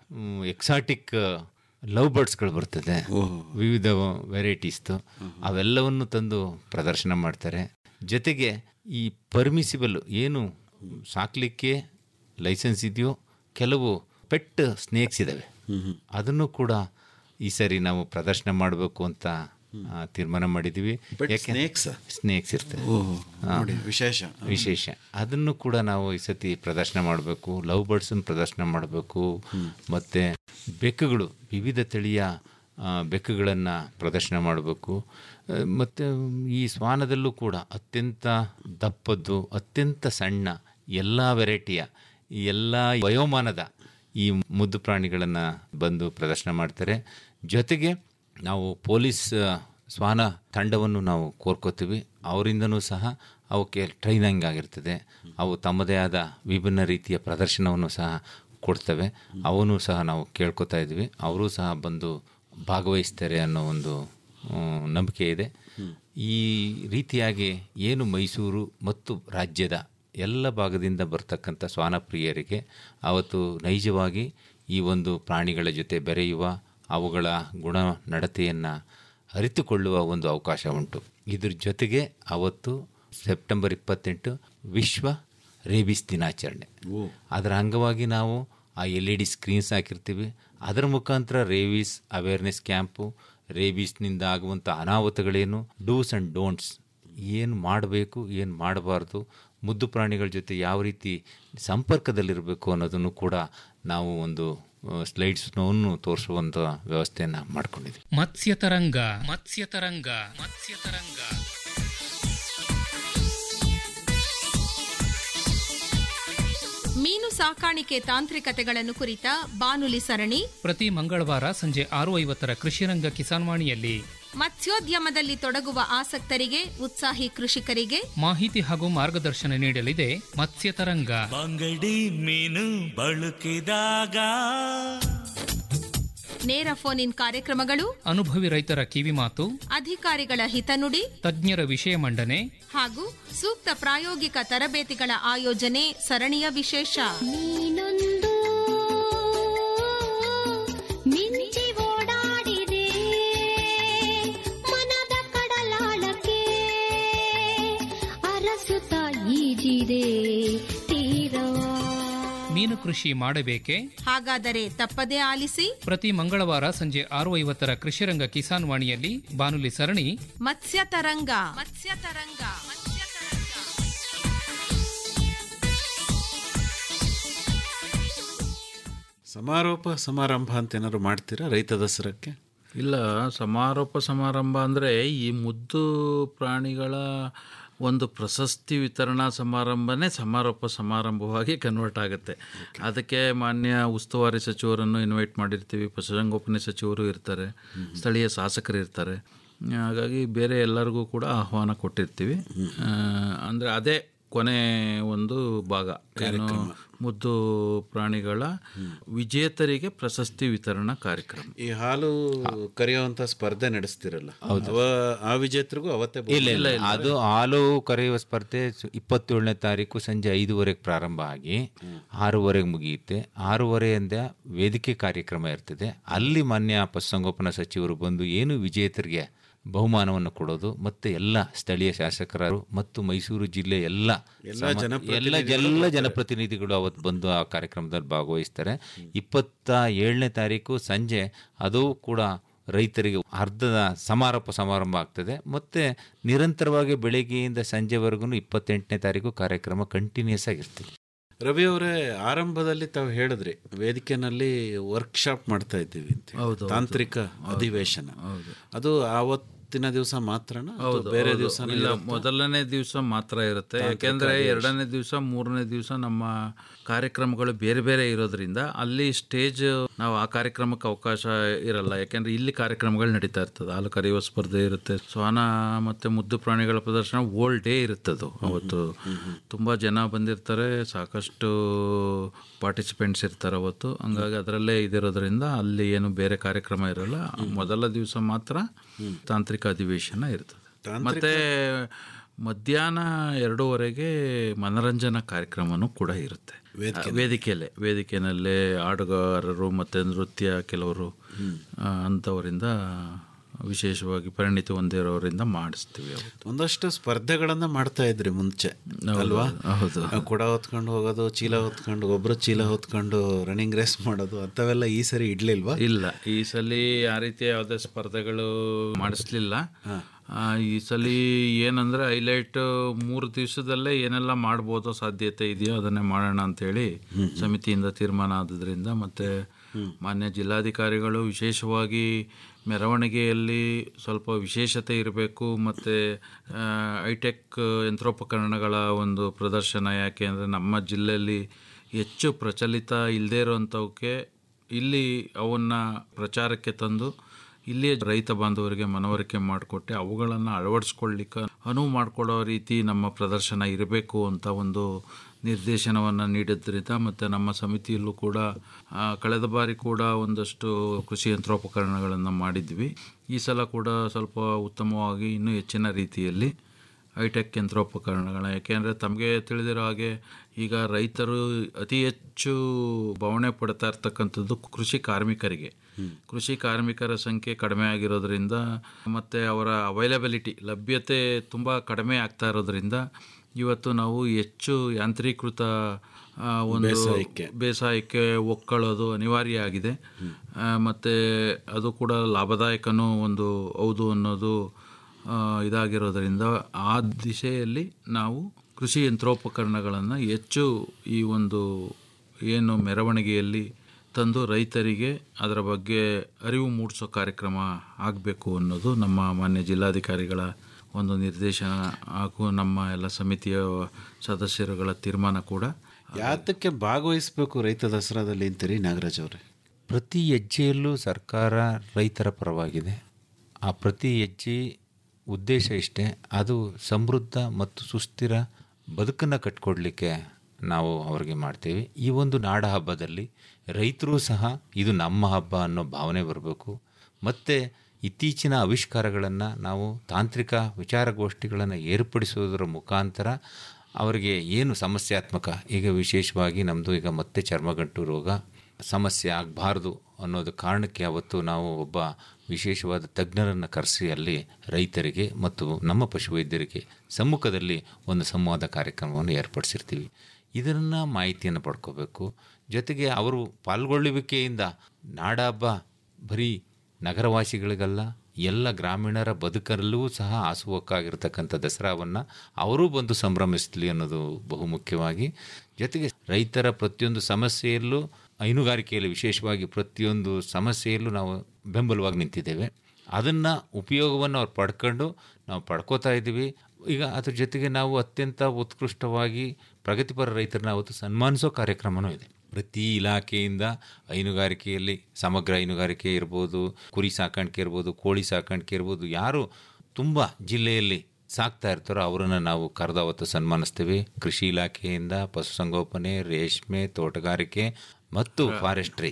ಎಕ್ಸಾಟಿಕ್ ಲವ್ ಬರ್ಡ್ಸ್ಗಳು ಬರ್ತದೆ ವಿವಿಧ ವೆರೈಟೀಸ್ದು ಅವೆಲ್ಲವನ್ನು ತಂದು ಪ್ರದರ್ಶನ ಮಾಡ್ತಾರೆ ಜೊತೆಗೆ ಈ ಪರ್ಮಿಸಿಬಲ್ ಏನು ಸಾಕಲಿಕ್ಕೆ ಲೈಸೆನ್ಸ್ ಇದೆಯೋ ಕೆಲವು ಪೆಟ್ ಸ್ನೇಕ್ಸ್ ಇದ್ದಾವೆ ಅದನ್ನು ಕೂಡ ಈ ಸರಿ ನಾವು ಪ್ರದರ್ಶನ ಮಾಡಬೇಕು ಅಂತ ಆ, ತೀರ್ಮಾನ ಮಾಡಿದ್ದೀವಿ Pet ಯಾಕೆ snakes? ಸ್ನೇಕ್ಸ್ ಇರ್ತದೆ ಓಹೋ, ಹಾ. ನೋಡಿ, ವಿಶೇಷ. ವಿಶೇಷ ಅದನ್ನು ಕೂಡ ನಾವು ಈ ಸತಿ ಪ್ರದರ್ಶನ ಮಾಡಬೇಕು ಲವ್ ಬರ್ಡ್ಸನ್ನು ಪ್ರದರ್ಶನ ಮಾಡಬೇಕು ಮತ್ತು ಬೆಕ್ಕುಗಳು ವಿವಿಧ ತಳಿಯ ಆ, ಬೆಕ್ಕುಗಳನ್ನು ಪ್ರದರ್ಶನ ಮಾಡಬೇಕು ಮತ್ತು ಈ ಶ್ವಾನದಲ್ಲೂ ಕೂಡ ಅತ್ಯಂತ ದಪ್ಪದ್ದು ಅತ್ಯಂತ ಸಣ್ಣ ಎಲ್ಲ ವೆರೈಟಿಯ ಈ ಎಲ್ಲ ವಯೋಮಾನದ ಈ ಮುದ್ದು ಪ್ರಾಣಿಗಳನ್ನು ಬಂದು ಪ್ರದರ್ಶನ ಮಾಡ್ತಾರೆ ಜೊತೆಗೆ ನಾವು ಪೊಲೀಸ್ ಆ, ಶ್ವಾನ ತಂಡವನ್ನು ನಾವು ಕೋರ್ಕೋತೀವಿ ಅವರಿಂದನೂ ಸಹ ಅವಕ್ಕೆ ಟ್ರೈನಿಂಗ್ ಆಗಿರ್ತದೆ ಅವು ತಮ್ಮದೇ ಆದ ವಿಭಿನ್ನ ರೀತಿಯ ಪ್ರದರ್ಶನವನ್ನು ಸಹ ಕೊಡ್ತವೆ ಅವನು ಸಹ ನಾವು ಕೇಳ್ಕೊತಾ ಇದ್ವಿ ಅವರು ಸಹ ಬಂದು ಭಾಗವಹಿಸ್ತಾರೆ ಅನ್ನೋ ಒಂದು ಆ, ನಂಬಿಕೆ ಇದೆ ಈ ರೀತಿಯಾಗಿ ಏನು ಮೈಸೂರು ಮತ್ತು ರಾಜ್ಯದ ಎಲ್ಲ ಭಾಗದಿಂದ ಬರ್ತಕ್ಕಂಥ ಶ್ವಾನಪ್ರಿಯರಿಗೆ ಅವತ್ತು ನೈಜವಾಗಿ ಈ ಒಂದು ಪ್ರಾಣಿಗಳ ಜೊತೆ ಬೆರೆಯುವ ಅವುಗಳ ಗುಣ ನಡತೆಯನ್ನು ಅರಿತುಕೊಳ್ಳುವ ಒಂದು ಅವಕಾಶ ಉಂಟು ಇದ್ರ ಜೊತೆಗೆ ಅವತ್ತು ಸೆಪ್ಟೆಂಬರ್ ಇಪ್ಪತ್ತೆಂಟು ವಿಶ್ವ ರೇಬಿಸ್ ದಿನಾಚರಣೆ ಅದರ ಅಂಗವಾಗಿ ನಾವು ಆ ಎಲ್ ಇ ಡಿ ಸ್ಕ್ರೀನ್ಸ್ ಹಾಕಿರ್ತೀವಿ ಅದರ ಮುಖಾಂತರ ರೇಬೀಸ್ ಅವೇರ್ನೆಸ್ ಕ್ಯಾಂಪು ರೇಬೀಸ್ನಿಂದ ಆಗುವಂಥ ಅನಾಹುತಗಳೇನು ಡೂಸ್ ಆ್ಯಂಡ್ ಡೋಂಟ್ಸ್ ಏನು ಮಾಡಬೇಕು ಏನು ಮಾಡಬಾರ್ದು ಮುದ್ದು ಪ್ರಾಣಿಗಳ ಜೊತೆ ಯಾವ ರೀತಿ ಸಂಪರ್ಕದಲ್ಲಿರಬೇಕು ಅನ್ನೋದನ್ನು ಕೂಡ ನಾವು ಒಂದು ಸ್ಲೈಡ್ಸ್ನವನ್ನು ತೋರಿಸುವಂಥ ವ್ಯವಸ್ಥೆಯನ್ನು ಮಾಡ್ಕೊಂಡಿದ್ದೀವಿ ಮತ್ಸ್ಯತರಂಗ ಮತ್ಸ್ಯತರಂಗ ಮತ್ಸ್ಯತರಂಗ ಮೀನು ಸಾಕಾಣಿಕೆ ತಾಂತ್ರಿಕತೆಗಳನ್ನು ಕುರಿತ ಬಾನುಲಿ ಸರಣಿ ಪ್ರತಿ ಮಂಗಳವಾರ ಸಂಜೆ ಆರು ಐವತ್ತರ ಕೃಷಿರಂಗ ಕಿಸಾನ್ವಾಣಿಯಲ್ಲಿ ಮತ್ಸ್ಯೋದ್ಯಮದಲ್ಲಿ ತೊಡಗುವ ಆಸಕ್ತರಿಗೆ ಉತ್ಸಾಹಿ ಕೃಷಿಕರಿಗೆ ಮಾಹಿತಿ ಹಾಗೂ ಮಾರ್ಗದರ್ಶನ ನೀಡಲಿದೆ ಮತ್ಸ್ಯತರಂಗ ಬಂಗಡಿ ಮೀನು ಬಳುಕಿದಾಗ ನೇರ ಫೋನ್ ಇನ್ ಕಾರ್ಯಕ್ರಮಗಳು ಅನುಭವಿ ರೈತರ ಕಿವಿಮಾತು ಅಧಿಕಾರಿಗಳ ಹಿತನುಡಿ ತಜ್ಞರ ವಿಷಯ ಮಂಡನೆ ಹಾಗೂ ಸೂಕ್ತ ಪ್ರಾಯೋಗಿಕ ತರಬೇತಿಗಳ ಆಯೋಜನೆ ಸರಣಿಯ ವಿಶೇಷ ಮಿಂಚಿ ಓಡಾಡಿದೆ ಮನದ ಕಡಲಾಳಕ್ಕೆ ಅರಸುತ್ತ ಈಜಿದೆ ತೀರವಾ ಮೀನು ಕೃಷಿ ಮಾಡಬೇಕೆ ಹಾಗಾದರೆ ತಪ್ಪದೇ ಆಲಿಸಿ ಪ್ರತಿ ಮಂಗಳವಾರ ಸಂಜೆ ಆರು ಐವತ್ತರ ಕೃಷಿರಂಗ ಕಿಸಾನ್ ವಾಣಿಯಲ್ಲಿ ಬಾನುಲಿ ಸರಣಿ ಮತ್ಸ್ಯ ತರಂಗ ಮತ್ಸ್ಯ ತರಂಗ ಸಮಾರೋಪ ಸಮಾರಂಭ ಅಂತ ಏನಾದ್ರು ಮಾಡ್ತೀರಾ ರೈತ ದಸರಕ್ಕೆ ಇಲ್ಲ ಸಮಾರೋಪ ಸಮಾರಂಭ ಅಂದರೆ ಈ ಮುದ್ದು ಪ್ರಾಣಿಗಳ ಒಂದು ಪ್ರಶಸ್ತಿ ವಿತರಣಾ ಸಮಾರಂಭನೇ ಸಮಾರೋಪ ಸಮಾರಂಭವಾಗಿ ಕನ್ವರ್ಟ್ ಆಗುತ್ತೆ ಅದಕ್ಕೆ ಮಾನ್ಯ ಉಸ್ತುವಾರಿ ಸಚಿವರನ್ನು ಇನ್ವೈಟ್ ಮಾಡಿರ್ತೀವಿ ಪಶುಸಂಗೋಪನೆ ಸಚಿವರು ಇರ್ತಾರೆ ಸ್ಥಳೀಯ ಶಾಸಕರು ಇರ್ತಾರೆ ಹಾಗಾಗಿ ಬೇರೆ ಎಲ್ಲರಿಗೂ ಕೂಡ ಆಹ್ವಾನ ಕೊಟ್ಟಿರ್ತೀವಿ ಅಂದರೆ ಅದೇ ಕೊನೆ ಒಂದು ಭಾಗ ಏನು ಮುದ್ದು ಪ್ರಾಣಿಗಳ ವಿಜೇತರಿಗೆ ಪ್ರಶಸ್ತಿ ವಿತರಣಾ ಕಾರ್ಯಕ್ರಮ ಈ ಹಾಲು ಕರೆಯುವಂತ ಸ್ಪರ್ಧೆ ನಡೆಸ್ತಿರಲ್ಲ ಅವ ಆ ವಿಜೇತರಿಗೂ ಅವತ್ತೇ ಇಲ್ಲ ಇಲ್ಲ ಅದು ಹಾಲು ಕರೆಯುವ ಸ್ಪರ್ಧೆ ಸು- ಇಪ್ಪತ್ತೇಳನೇ ತಾರೀಕು ಸಂಜೆ ಐದುವರೆಗೆ ಪ್ರಾರಂಭ ಆಗಿ ಆರೂವರೆಗೆ ಮುಗಿಯುತ್ತೆ ಆರೂವರೆಯಿಂದ ವೇದಿಕೆ ಕಾರ್ಯಕ್ರಮ ಇರ್ತದೆ ಅಲ್ಲಿ ಮಾನ್ಯ ಪಶುಸಂಗೋಪನಾ ಸಚಿವರು ಬಂದು ಏನು ವಿಜೇತರಿಗೆ ಬಹುಮಾನವನ್ನು ಕೊಡೋದು ಮತ್ತೆ ಎಲ್ಲ ಸ್ಥಳೀಯ ಶಾಸಕರು ಮತ್ತು ಮೈಸೂರು ಜಿಲ್ಲೆ ಎಲ್ಲ ಎಲ್ಲ ಸಮ- ಎಲ್ಲ ಜನಪ್ರತಿನಿಧಿಗಳು ಎಲ್ಲ ಬರ್ತಾರೆ. ಜನಪ್ರತಿನಿಧಿಗಳು ಅವತ್ತು ಬಂದು ಆ ಕಾರ್ಯಕ್ರಮದಲ್ಲಿ ಭಾಗವಹಿಸ್ತಾರೆ ಇಪ್ಪತ್ತ ಏಳನೇ ತಾರೀಕು ಸಂಜೆ ಅದು ಕೂಡ ರೈತರಿಗೆ ಅರ್ಧದ ಸಮಾರೋಪ ಸಮಾರಂಭ ಆಗ್ತದೆ ಮತ್ತು ನಿರಂತರವಾಗಿ ಬೆಳಗ್ಗೆಯಿಂದ ಸಂಜೆವರೆಗೂ ಇಪ್ಪತ್ತೆಂಟನೇ ತಾರೀಕು ಕಾರ್ಯಕ್ರಮ ಕಂಟಿನ್ಯೂಸ್ ಆಗಿರ್ತದೆ ರವಿ ಅವರೇ ಆರಂಭದಲ್ಲಿ ತಾವು ಹೇಳಿದ್ರಿ ವೇದಿಕೆನಲ್ಲಿ ವರ್ಕ್ಶಾಪ್ ಮಾಡ್ತಾ ಇದ್ದೀವಿ ಅಂತ ಹೇಳಿ. ಹೌದು, ಹೌದು. ತಾಂತ್ರಿಕ ಅಧಿವೇಶನ ಅದು ಆವತ್ತಿನ ದಿವಸ ಮಾತ್ರನ ಹೌದು ಬೇರೆ ಹೌದು. ದಿವಸ ಇಲ್ಲ ಮೊದಲನೇ ದಿವಸ ಮಾತ್ರ ಇರುತ್ತೆ ತಾಂತ್ರಿಕ ಯಾಕೆಂದ್ರೆ ಅಧಿವೇಶನ. ಎರಡನೇ ದಿವಸ ಮೂರನೇ ದಿವಸ ನಮ್ಮ ಕಾರ್ಯಕ್ರಮಗಳು ಬೇರೆ ಬೇರೆ ಇರೋದ್ರಿಂದ ಅಲ್ಲಿ ಸ್ಟೇಜ್ ನಾವು ಆ ಕಾರ್ಯಕ್ರಮಕ್ಕೆ ಅವಕಾಶ ಇರಲ್ಲ ಯಾಕೆಂದ್ರೆ ಇಲ್ಲಿ ಕಾರ್ಯಕ್ರಮಗಳು ನಡೀತಾ ಇರ್ತದೆ ಹಾಲು ಕರೆಯುವ ಸ್ಪರ್ಧೆ ಇರುತ್ತೆ ಶ್ವಾನ ಮತ್ತೆ ಮುದ್ದು ಪ್ರಾಣಿಗಳ ಪ್ರದರ್ಶನ ಓಲ್ ಡೇ ಇರುತ್ತದು ಅವತ್ತು ತುಂಬಾ ಜನ ಬಂದಿರ್ತಾರೆ ಸಾಕಷ್ಟು ಪಾರ್ಟಿಸಿಪೆಂಟ್ಸ್ ಇರ್ತಾರೆ ಅವತ್ತು ಹಂಗಾಗಿ ಅದರಲ್ಲೇ ಇದಿರೋದ್ರಿಂದ ಅಲ್ಲಿ ಏನು ಬೇರೆ ಕಾರ್ಯಕ್ರಮ ಇರಲ್ಲ ಮೊದಲ ದಿವಸ ಮಾತ್ರ ತಾಂತ್ರಿಕ ಅಧಿವೇಶನ ಇರ್ತದೆ ಮತ್ತೆ ಮಧ್ಯಾಹ್ನ ಎರಡೂವರೆಗೆ ಮನರಂಜನಾ ಕಾರ್ಯಕ್ರಮನೂ ಕೂಡ ಇರುತ್ತೆ ವೇದಿಕೆಯಲ್ಲೇ ವೇದಿಕೆಯಲ್ಲೇ ಹಾಡುಗಾರರು ಮತ್ತು ನೃತ್ಯ ಕೆಲವರು ಆ, ಅಂಥವರಿಂದ ವಿಶೇಷವಾಗಿ ಪರಿಣಿತಿ ಹೊಂದಿರೋರಿಂದ ಮಾಡಿಸ್ತೀವಿ ಅವತ್ತು ಒಂದಷ್ಟು ಸ್ಪರ್ಧೆಗಳನ್ನ ಮಾಡ್ತಾ ಇದ್ರಿ ಮುಂಚೆ ಹೌದು, ಅಲ್ವಾ ಹೌದು. ಆ, ಕೊಡ ಹೊತ್ಕೊಂಡು ಹೋಗೋದು ಚೀಲ ಹೊತ್ಕೊಂಡು ಒಬ್ರು ಚೀಲ ಹೊತ್ಕೊಂಡು ರನ್ನಿಂಗ್ ರೇಸ್ ಮಾಡೋದು ಅಂಥವೆಲ್ಲ ಈ ಸರಿ ಇಡ್ಲಿಲ್ವಾ ಇಲ್ಲ ಈ ಸಲ ಆ ರೀತಿ ಯಾವುದೇ ಸ್ಪರ್ಧೆಗಳು ಮಾಡಿಸ್ಲಿಲ್ಲ ಆ, ಈ ಸಲ ಏನಂದ್ರೆ ಹೈಲೈಟ್ ಮೂರು ದಿವಸದಲ್ಲೇ ಏನೆಲ್ಲ ಮಾಡ್ಬೋದೋ ಸಾಧ್ಯತೆ ಇದೆಯೋ ಅದನ್ನೇ ಮಾಡೋಣ ಅಂತೇಳಿ ಸಮಿತಿಯಿಂದ ತೀರ್ಮಾನ ಆದ್ರಿಂದ ಮತ್ತೆ ಮಾನ್ಯ ಜಿಲ್ಲಾಧಿಕಾರಿಗಳು ವಿಶೇಷವಾಗಿ ಮೆರವಣಿಗೆಯಲ್ಲಿ ಸ್ವಲ್ಪ ವಿಶೇಷತೆ ಇರಬೇಕು ಮತ್ತು ಹೈಟೆಕ್ ಯಂತ್ರೋಪಕರಣಗಳ ಒಂದು ಪ್ರದರ್ಶನ ಯಾಕೆ ಅಂದರೆ ನಮ್ಮ ಜಿಲ್ಲೆಯಲ್ಲಿ ಹೆಚ್ಚು ಪ್ರಚಲಿತ ಇಲ್ಲದೇ ಇರೋವಂಥವಕ್ಕೆ ಇಲ್ಲಿ ಅವನ್ನ ಪ್ರಚಾರಕ್ಕೆ ತಂದು ಇಲ್ಲಿಯೇ ರೈತ ಬಾಂಧವರಿಗೆ ಮನವರಿಕೆ ಮಾಡಿಕೊಟ್ಟೆ ಅವುಗಳನ್ನು ಅಳವಡಿಸ್ಕೊಳ್ಳಿಕ್ಕೆ ಅನುವು ಮಾಡಿಕೊಡೋ ರೀತಿ ನಮ್ಮ ಪ್ರದರ್ಶನ ಇರಬೇಕು ಅಂತ ಒಂದು ನಿರ್ದೇಶನವನ್ನು ನೀಡಿದ್ರಿಂದ ಮತ್ತು ನಮ್ಮ ಸಮಿತಿಯಲ್ಲೂ ಕೂಡ ಆ, ಕಳೆದ ಬಾರಿ ಕೂಡ ಒಂದಷ್ಟು ಕೃಷಿ ಯಂತ್ರೋಪಕರಣಗಳನ್ನು ಮಾಡಿದ್ವಿ ಈ ಸಲ ಕೂಡ ಸ್ವಲ್ಪ ಉತ್ತಮವಾಗಿ ಇನ್ನೂ ಹೆಚ್ಚಿನ ರೀತಿಯಲ್ಲಿ ಹೈಟೆಕ್ ಯಂತ್ರೋಪಕರಣಗಳ ಯಾಕೆಂದರೆ ತಮಗೆ ತಿಳಿದಿರೋ ಹಾಗೆ ಈಗ ರೈತರು ಅತಿ ಹೆಚ್ಚು ಬವಣೆ ಪಡ್ತಾ ಇರ್ತಕ್ಕಂಥದ್ದು ಕೃಷಿ ಕಾರ್ಮಿಕರಿಗೆ ಕೃಷಿ ಕಾರ್ಮಿಕರ ಸಂಖ್ಯೆ ಕಡಿಮೆ ಆಗಿರೋದ್ರಿಂದ ಮತ್ತು ಅವರ ಅವೈಲಬಿಲಿಟಿ ಲಭ್ಯತೆ ತುಂಬ ಕಡಿಮೆ ಆಗ್ತಾ ಇರೋದ್ರಿಂದ ಇವತ್ತು ನಾವು ಹೆಚ್ಚು ಯಾಂತ್ರೀಕೃತ ಆ, ಒಂದು ಬೇಸಾಯಕ್ಕೆ. ಬೇಸಾಯಕ್ಕೆ ಒಕ್ಕೊಳ್ಳೋದು ಅನಿವಾರ್ಯ ಆಗಿದೆ ಆ, ಮತ್ತೆ ಅದು ಕೂಡ ಲಾಭದಾಯಕನೂ ಒಂದು ಹೌದು ಅನ್ನೋದು ಆ, ಇದಾಗಿರೋದರಿಂದ ಆ ದಿಶೆಯಲ್ಲಿ ನಾವು ಕೃಷಿ ಯಂತ್ರೋಪಕರಣಗಳನ್ನು ಹೆಚ್ಚು ಈ ಒಂದು ಏನು ಮೆರವಣಿಗೆಯಲ್ಲಿ ತಂದು ರೈತರಿಗೆ ಅದರ ಬಗ್ಗೆ ಅರಿವು ಮೂಡಿಸೋ ಕಾರ್ಯಕ್ರಮ ಆಗಬೇಕು ಅನ್ನೋದು ನಮ್ಮ ಮಾನ್ಯ ಜಿಲ್ಲಾಧಿಕಾರಿಗಳ ಒಂದು ನಿರ್ದೇಶನ ಹಾಗೂ ನಮ್ಮ ಎಲ್ಲ ಸಮಿತಿಯ ಸದಸ್ಯರುಗಳ ತೀರ್ಮಾನ ಕೂಡ ಯಾತಕ್ಕೆ ಭಾಗವಹಿಸಬೇಕು ರೈತ ದಸರಾದಲ್ಲಿ ಅಂತೀರಿ ನಾಗರಾಜ್ ಅವರೇ ಪ್ರತಿ ಹೆಜ್ಜೆಯಲ್ಲೂ ಸರ್ಕಾರ ರೈತರ ಪರವಾಗಿದೆ ಆ ಪ್ರತಿ ಹೆಜ್ಜೆ ಉದ್ದೇಶ ಇಷ್ಟೇ ಅದು ಸಮೃದ್ಧ ಮತ್ತು ಸುಸ್ಥಿರ ಬದುಕನ್ನು ಕಟ್ಕೊಡ್ಲಿಕ್ಕೆ ನಾವು ಅವ್ರಿಗೆ ಮಾಡ್ತೀವಿ ಈ ಒಂದು ನಾಡ ಹಬ್ಬದಲ್ಲಿ ರೈತರು ಸಹ ಇದು ನಮ್ಮ ಹಬ್ಬ ಅನ್ನೋ ಭಾವನೆ ಬರಬೇಕು ಮತ್ತು ಇತ್ತೀಚಿನ ಆವಿಷ್ಕಾರಗಳನ್ನು ನಾವು ತಾಂತ್ರಿಕ ವಿಚಾರಗೋಷ್ಠಿಗಳನ್ನು ಏರ್ಪಡಿಸುವುದರ ಮುಖಾಂತರ ಅವರಿಗೆ ಏನು ಸಮಸ್ಯಾತ್ಮಕ ಈಗ ವಿಶೇಷವಾಗಿ ನಮ್ಮದು ಈಗ ಮತ್ತೆ ಚರ್ಮಗಂಟು ರೋಗ ಸಮಸ್ಯೆ ಆಗಬಾರ್ದು ಅನ್ನೋದು ಕಾರಣಕ್ಕೆ ಅವತ್ತು ನಾವು ಒಬ್ಬ ವಿಶೇಷವಾದ ತಜ್ಞರನ್ನು ಕರೆಸಿ ಅಲ್ಲಿ ರೈತರಿಗೆ ಮತ್ತು ನಮ್ಮ ಪಶುವೈದ್ಯರಿಗೆ ಸಮ್ಮುಖದಲ್ಲಿ ಒಂದು ಸಂವಾದ ಕಾರ್ಯಕ್ರಮವನ್ನು ಏರ್ಪಡಿಸಿರ್ತೀವಿ ಇದನ್ನು ಮಾಹಿತಿಯನ್ನು ಪಡ್ಕೋಬೇಕು ಜೊತೆಗೆ ಅವರು ಪಾಲ್ಗೊಳ್ಳುವಿಕೆಯಿಂದ ನಾಡಹಬ್ಬ ಬರೀ ನಗರವಾಸಿಗಳಿಗಲ್ಲ ಎಲ್ಲ ಗ್ರಾಮೀಣರ ಬದುಕಲ್ಲೂ ಸಹ ಆಸುವಕ್ಕಾಗಿರ್ತಕ್ಕಂಥ ದಸರಾವನ್ನು ಅವರೂ ಬಂದು ಸಂಭ್ರಮಿಸಲಿ ಅನ್ನೋದು ಬಹುಮುಖ್ಯವಾಗಿ ಜೊತೆಗೆ ರೈತರ ಪ್ರತಿಯೊಂದು ಸಮಸ್ಯೆಯಲ್ಲೂ ಹೈನುಗಾರಿಕೆಯಲ್ಲಿ ವಿಶೇಷವಾಗಿ ಪ್ರತಿಯೊಂದು ಸಮಸ್ಯೆಯಲ್ಲೂ ನಾವು ಬೆಂಬಲವಾಗಿ ನಿಂತಿದ್ದೇವೆ ಅದನ್ನು ಉಪಯೋಗವನ್ನು ಅವ್ರು ಪಡ್ಕೊಂಡು ನಾವು ಪಡ್ಕೋತಾ ಇದ್ದೀವಿ ಈಗ ಅದ್ರ ಜೊತೆಗೆ ನಾವು ಅತ್ಯಂತ ಉತ್ಕೃಷ್ಟವಾಗಿ ಪ್ರಗತಿಪರ ರೈತರನ್ನ ಅವತ್ತು ಸನ್ಮಾನಿಸೋ ಕಾರ್ಯಕ್ರಮವೂ ಇದೆ ಪ್ರತಿ ಇಲಾಖೆಯಿಂದ ಹೈನುಗಾರಿಕೆಯಲ್ಲಿ ಸಮಗ್ರ ಹೈನುಗಾರಿಕೆ ಇರ್ಬೋದು ಕುರಿ ಸಾಕಾಣಿಕೆ ಇರ್ಬೋದು ಕೋಳಿ ಸಾಕಾಣಿಕೆ ಇರ್ಬೋದು ಯಾರು ತುಂಬ ಜಿಲ್ಲೆಯಲ್ಲಿ ಸಾಕ್ತಾ ಇರ್ತಾರೋ ಅವರನ್ನು ನಾವು ಕರೆದು ಅವತ್ತು ಸನ್ಮಾನಿಸ್ತೀವಿ ಕೃಷಿ ಇಲಾಖೆಯಿಂದ ಪಶುಸಂಗೋಪನೆ ರೇಷ್ಮೆ ತೋಟಗಾರಿಕೆ ಮತ್ತು ಫಾರೆಸ್ಟ್ರಿ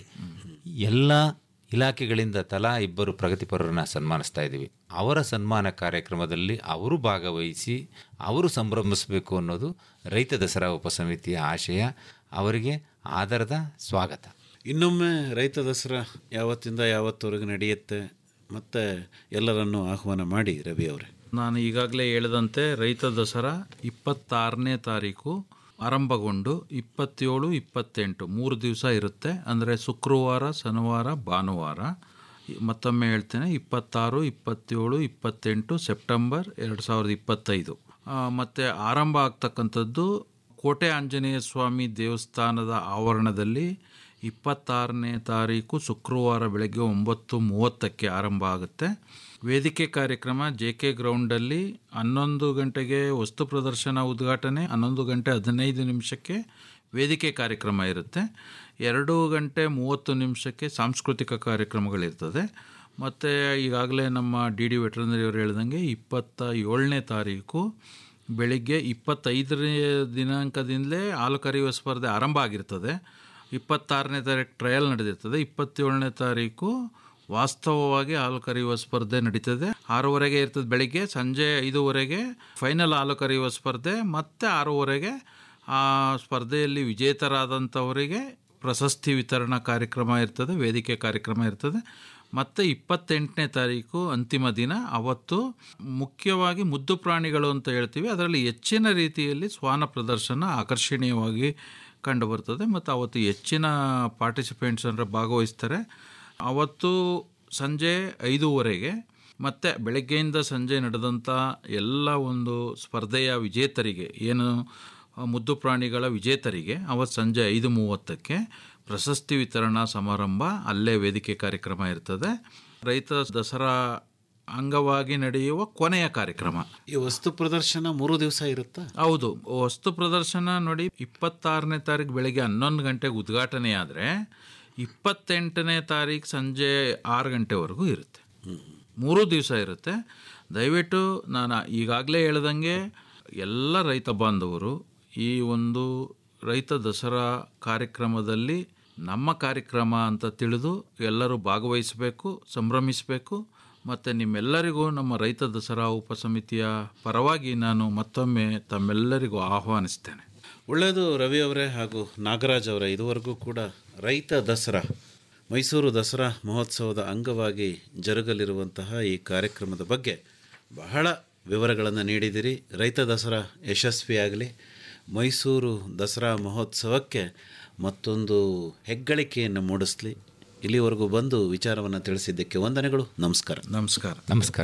ಎಲ್ಲ ಇಲಾಖೆಗಳಿಂದ ತಲಾ ಇಬ್ಬರು ಪ್ರಗತಿಪರರನ್ನ ಸನ್ಮಾನಿಸ್ತಾ ಇದ್ದೀವಿ ಅವರ ಸನ್ಮಾನ ಕಾರ್ಯಕ್ರಮದಲ್ಲಿ ಅವರು ಭಾಗವಹಿಸಿ ಅವರು ಸಂಭ್ರಮಿಸಬೇಕು ಅನ್ನೋದು ರೈತ ದಸರಾ ಉಪಸಮಿತಿಯ ಆಶಯ ಅವರಿಗೆ ಆಧಾರದ ಸ್ವಾಗತ ಇನ್ನೊಮ್ಮೆ ರೈತ ದಸರಾ ಯಾವತ್ತಿಂದ ಯಾವತ್ತವರೆಗೆ ನಡೆಯುತ್ತೆ ಮತ್ತು ಎಲ್ಲರನ್ನೂ ಆಹ್ವಾನ ಮಾಡಿ ರವಿ ಅವರೇ ನಾನು ಈಗಾಗಲೇ ಹೇಳಿದಂತೆ ರೈತ ದಸರಾ ಇಪ್ಪತ್ತಾರನೇ ತಾರೀಕು ಆರಂಭಗೊಂಡು ಇಪ್ಪತ್ತೇಳು ಇಪ್ಪತ್ತೆಂಟು ಮೂರು ದಿವಸ ಇರುತ್ತೆ ಅಂದರೆ ಶುಕ್ರವಾರ ಶನಿವಾರ ಭಾನುವಾರ ಮತ್ತೊಮ್ಮೆ ಹೇಳ್ತೇನೆ ಇಪ್ಪತ್ತಾರು ಇಪ್ಪತ್ತೇಳು ಇಪ್ಪತ್ತೆಂಟು ಸೆಪ್ಟೆಂಬರ್ ಎರಡು ಸಾವಿರದ ಇಪ್ಪತ್ತೈದು ಮತ್ತು ಆರಂಭ ಆಗ್ತಕ್ಕಂಥದ್ದು ಕೋಟೆ ಆಂಜನೇಯ ಸ್ವಾಮಿ ದೇವಸ್ಥಾನದ ಆವರಣದಲ್ಲಿ ಇಪ್ಪತ್ತಾರನೇ ತಾರೀಕು ಶುಕ್ರವಾರ ಬೆಳಗ್ಗೆ ಒಂಬತ್ತು ಮೂವತ್ತಕ್ಕೆ ಆರಂಭ ಆಗುತ್ತೆ ವೇದಿಕೆ ಕಾರ್ಯಕ್ರಮ ಜೆ ಕೆ ಗ್ರೌಂಡಲ್ಲಿ ಹನ್ನೊಂದು ಗಂಟೆಗೆ ವಸ್ತು ಪ್ರದರ್ಶನ ಉದ್ಘಾಟನೆ ಹನ್ನೊಂದು ಗಂಟೆ ಹದಿನೈದು ನಿಮಿಷಕ್ಕೆ ವೇದಿಕೆ ಕಾರ್ಯಕ್ರಮ ಇರುತ್ತೆ ಎರಡು ಗಂಟೆ ಮೂವತ್ತು ನಿಮಿಷಕ್ಕೆ ಸಾಂಸ್ಕೃತಿಕ ಕಾರ್ಯಕ್ರಮಗಳಿರ್ತದೆ ಮತ್ತು ಈಗಾಗಲೇ ನಮ್ಮ ಡಿ ಡಿ ವೆಟ್ರನರಿ ಅವರು ಹೇಳ್ದಂಗೆ ಇಪ್ಪತ್ತ ಏಳನೇ ತಾರೀಕು ಬೆಳಿಗ್ಗೆ ಇಪ್ಪತ್ತೈದನೇ ದಿನಾಂಕದಿಂದಲೇ ಹಾಲು ಕರೆಯುವ ಸ್ಪರ್ಧೆ ಆರಂಭ ಆಗಿರ್ತದೆ ಇಪ್ಪತ್ತಾರನೇ ತಾರೀಕು ಟ್ರಯಲ್ ನಡೆದಿರ್ತದೆ ಇಪ್ಪತ್ತೇಳನೇ ತಾರೀಕು ವಾಸ್ತವವಾಗಿ ಹಾಲು ಕರೆಯುವ ಸ್ಪರ್ಧೆ ನಡೀತದೆ ಆರೂವರೆಗೆ ಇರ್ತದೆ ಬೆಳಿಗ್ಗೆ ಸಂಜೆ ಐದೂವರೆಗೆ ಫೈನಲ್ ಹಾಲು ಕರೆಯುವ ಸ್ಪರ್ಧೆ ಮತ್ತು ಆರೂವರೆಗೆ ಆ ಸ್ಪರ್ಧೆಯಲ್ಲಿ ವಿಜೇತರಾದಂಥವರಿಗೆ ಪ್ರಶಸ್ತಿ ವಿತರಣಾ ಕಾರ್ಯಕ್ರಮ ಇರ್ತದೆ ವೇದಿಕೆ ಕಾರ್ಯಕ್ರಮ ಇರ್ತದೆ ಮತ್ತು ಇಪ್ಪತ್ತೆಂಟನೇ ತಾರೀಕು ಅಂತಿಮ ದಿನ ಅವತ್ತು ಮುಖ್ಯವಾಗಿ ಮುದ್ದು ಪ್ರಾಣಿಗಳು ಅಂತ ಹೇಳ್ತೀವಿ ಅದರಲ್ಲಿ ಹೆಚ್ಚಿನ ರೀತಿಯಲ್ಲಿ ಶ್ವಾನ ಪ್ರದರ್ಶನ ಆಕರ್ಷಣೀಯವಾಗಿ ಕಂಡುಬರ್ತದೆ ಮತ್ತು ಅವತ್ತು ಹೆಚ್ಚಿನ ಪಾರ್ಟಿಸಿಪೆಂಟ್ಸ್ ಅಂದರೆ ಭಾಗವಹಿಸ್ತಾರೆ ಅವತ್ತು ಸಂಜೆ ಐದೂವರೆಗೆ ಮತ್ತು ಬೆಳಗ್ಗೆಯಿಂದ ಸಂಜೆ ನಡೆದಂಥ ಎಲ್ಲ ಒಂದು ಸ್ಪರ್ಧೆಯ ವಿಜೇತರಿಗೆ ಏನು ಮುದ್ದು ಪ್ರಾಣಿಗಳ ವಿಜೇತರಿಗೆ ಅವತ್ತು ಸಂಜೆ ಐದು ಮೂವತ್ತಕ್ಕೆ ಪ್ರಶಸ್ತಿ ವಿತರಣಾ ಸಮಾರಂಭ ಅಲ್ಲೇ ವೇದಿಕೆ ಕಾರ್ಯಕ್ರಮ ಇರ್ತದೆ ರೈತ ದಸರಾ ಅಂಗವಾಗಿ ನಡೆಯುವ ಕೊನೆಯ ಕಾರ್ಯಕ್ರಮ ಈ ವಸ್ತು ಪ್ರದರ್ಶನ ಮೂರು ದಿವಸ ಇರುತ್ತಾ ಹೌದು ವಸ್ತು ಪ್ರದರ್ಶನ ನೋಡಿ ಇಪ್ಪತ್ತಾರನೇ ತಾರೀಕು ಬೆಳಗ್ಗೆ ಹನ್ನೊಂದು ಗಂಟೆಗೆ ಉದ್ಘಾಟನೆ ಆದರೆ ಇಪ್ಪತ್ತೆಂಟನೇ ತಾರೀಕು ಸಂಜೆ ಆರು ಗಂಟೆವರೆಗೂ ಇರುತ್ತೆ ಮೂರು ದಿವಸ ಇರುತ್ತೆ ದಯವಿಟ್ಟು ನಾನು ಈಗಾಗಲೇ ಹೇಳ್ದಂಗೆ ಎಲ್ಲ ರೈತ ಬಾಂಧವರು ಈ ಒಂದು ರೈತ ದಸರಾ ಕಾರ್ಯಕ್ರಮದಲ್ಲಿ ನಮ್ಮ ಕಾರ್ಯಕ್ರಮ ಅಂತ ತಿಳಿದು ಎಲ್ಲರೂ ಭಾಗವಹಿಸಬೇಕು ಸಂಭ್ರಮಿಸಬೇಕು ಮತ್ತು ನಿಮ್ಮೆಲ್ಲರಿಗೂ ನಮ್ಮ ರೈತ ದಸರಾ ಉಪಸಮಿತಿಯ ಪರವಾಗಿ ನಾನು ಮತ್ತೊಮ್ಮೆ ತಮ್ಮೆಲ್ಲರಿಗೂ ಆಹ್ವಾನಿಸ್ತೇನೆ ಒಳ್ಳೆಯದು ರವಿ ಅವರೇ ಹಾಗೂ ನಾಗರಾಜ್ ಅವರೇ ಇದುವರೆಗೂ ಕೂಡ ರೈತ ದಸರಾ ಮೈಸೂರು ದಸರಾ ಮಹೋತ್ಸವದ ಅಂಗವಾಗಿ ಜರುಗಲಿರುವಂತಹ ಈ ಕಾರ್ಯಕ್ರಮದ ಬಗ್ಗೆ ಬಹಳ ವಿವರಗಳನ್ನು ನೀಡಿದಿರಿ ರೈತ ದಸರಾ ಯಶಸ್ವಿಯಾಗಲಿ ಮೈಸೂರು ದಸರಾ ಮಹೋತ್ಸವಕ್ಕೆ ಮತ್ತೊಂದು ಹೆಗ್ಗಳಿಕೆಯನ್ನು ಮೂಡಿಸಲಿ ಇಲ್ಲಿವರೆಗೂ ಬಂದು ವಿಚಾರವನ್ನು ತಿಳಿಸಿದ್ದಕ್ಕೆ ವಂದನೆಗಳು ನಮಸ್ಕಾರ ನಮಸ್ಕಾರ ನಮಸ್ಕಾರ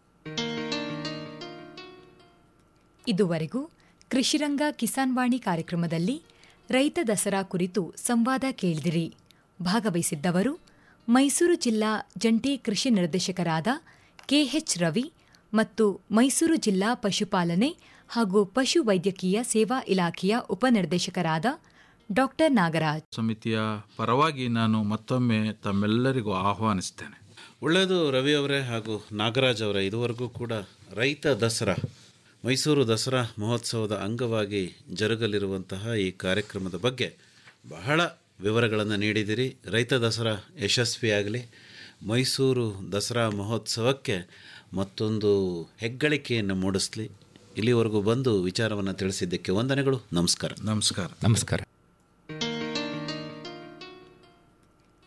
ಇದುವರೆಗೂ ಕೃಷಿರಂಗ ಕಿಸಾನ್ ವಾಣಿ ಕಾರ್ಯಕ್ರಮದಲ್ಲಿ ರೈತ ದಸರಾ ಕುರಿತು ಸಂವಾದ ಕೇಳಿದಿರಿ ಭಾಗವಹಿಸಿದ್ದವರು ಮೈಸೂರು ಜಿಲ್ಲಾ ಜಂಟಿ ಕೃಷಿ ನಿರ್ದೇಶಕರಾದ ಕೆಎಚ್ ರವಿ ಮತ್ತು ಮೈಸೂರು ಜಿಲ್ಲಾ ಪಶುಪಾಲನೆ ಹಾಗೂ ಪಶು ವೈದ್ಯಕೀಯ ಸೇವಾ ಇಲಾಖೆಯ ಉಪನಿರ್ದೇಶಕರಾದ ಡಾಕ್ಟರ್ ನಾಗರಾಜ್ ಸಮಿತಿಯ ಪರವಾಗಿ ನಾನು ಮತ್ತೊಮ್ಮೆ ತಮ್ಮೆಲ್ಲರಿಗೂ ಆಹ್ವಾನಿಸ್ತೇನೆ ಒಳ್ಳೆಯದು ರವಿ ಅವರೇ ಹಾಗೂ ನಾಗರಾಜ್ ಅವರೇ ಇದುವರೆಗೂ ಕೂಡ ರೈತ ದಸರಾ ಮೈಸೂರು ದಸರಾ ಮಹೋತ್ಸವದ ಅಂಗವಾಗಿ ಜರುಗಲಿರುವಂತಹ ಈ ಕಾರ್ಯಕ್ರಮದ ಬಗ್ಗೆ ಬಹಳ ವಿವರಗಳನ್ನು ನೀಡಿದಿರಿ ರೈತ ದಸರಾ ಯಶಸ್ವಿಯಾಗಲಿ ಮೈಸೂರು ದಸರಾ ಮಹೋತ್ಸವಕ್ಕೆ ಮತ್ತೊಂದು ಹೆಗ್ಗಳಿಕೆಯನ್ನು ಮೂಡಿಸಲಿ ಇಲ್ಲಿವರೆಗೂ ಬಂದು ವಿಚಾರವನ್ನು ತಿಳಿಸಿದ್ದಕ್ಕೆ ವಂದನೆಗಳು ನಮಸ್ಕಾರ ನಮಸ್ಕಾರ ನಮಸ್ಕಾರ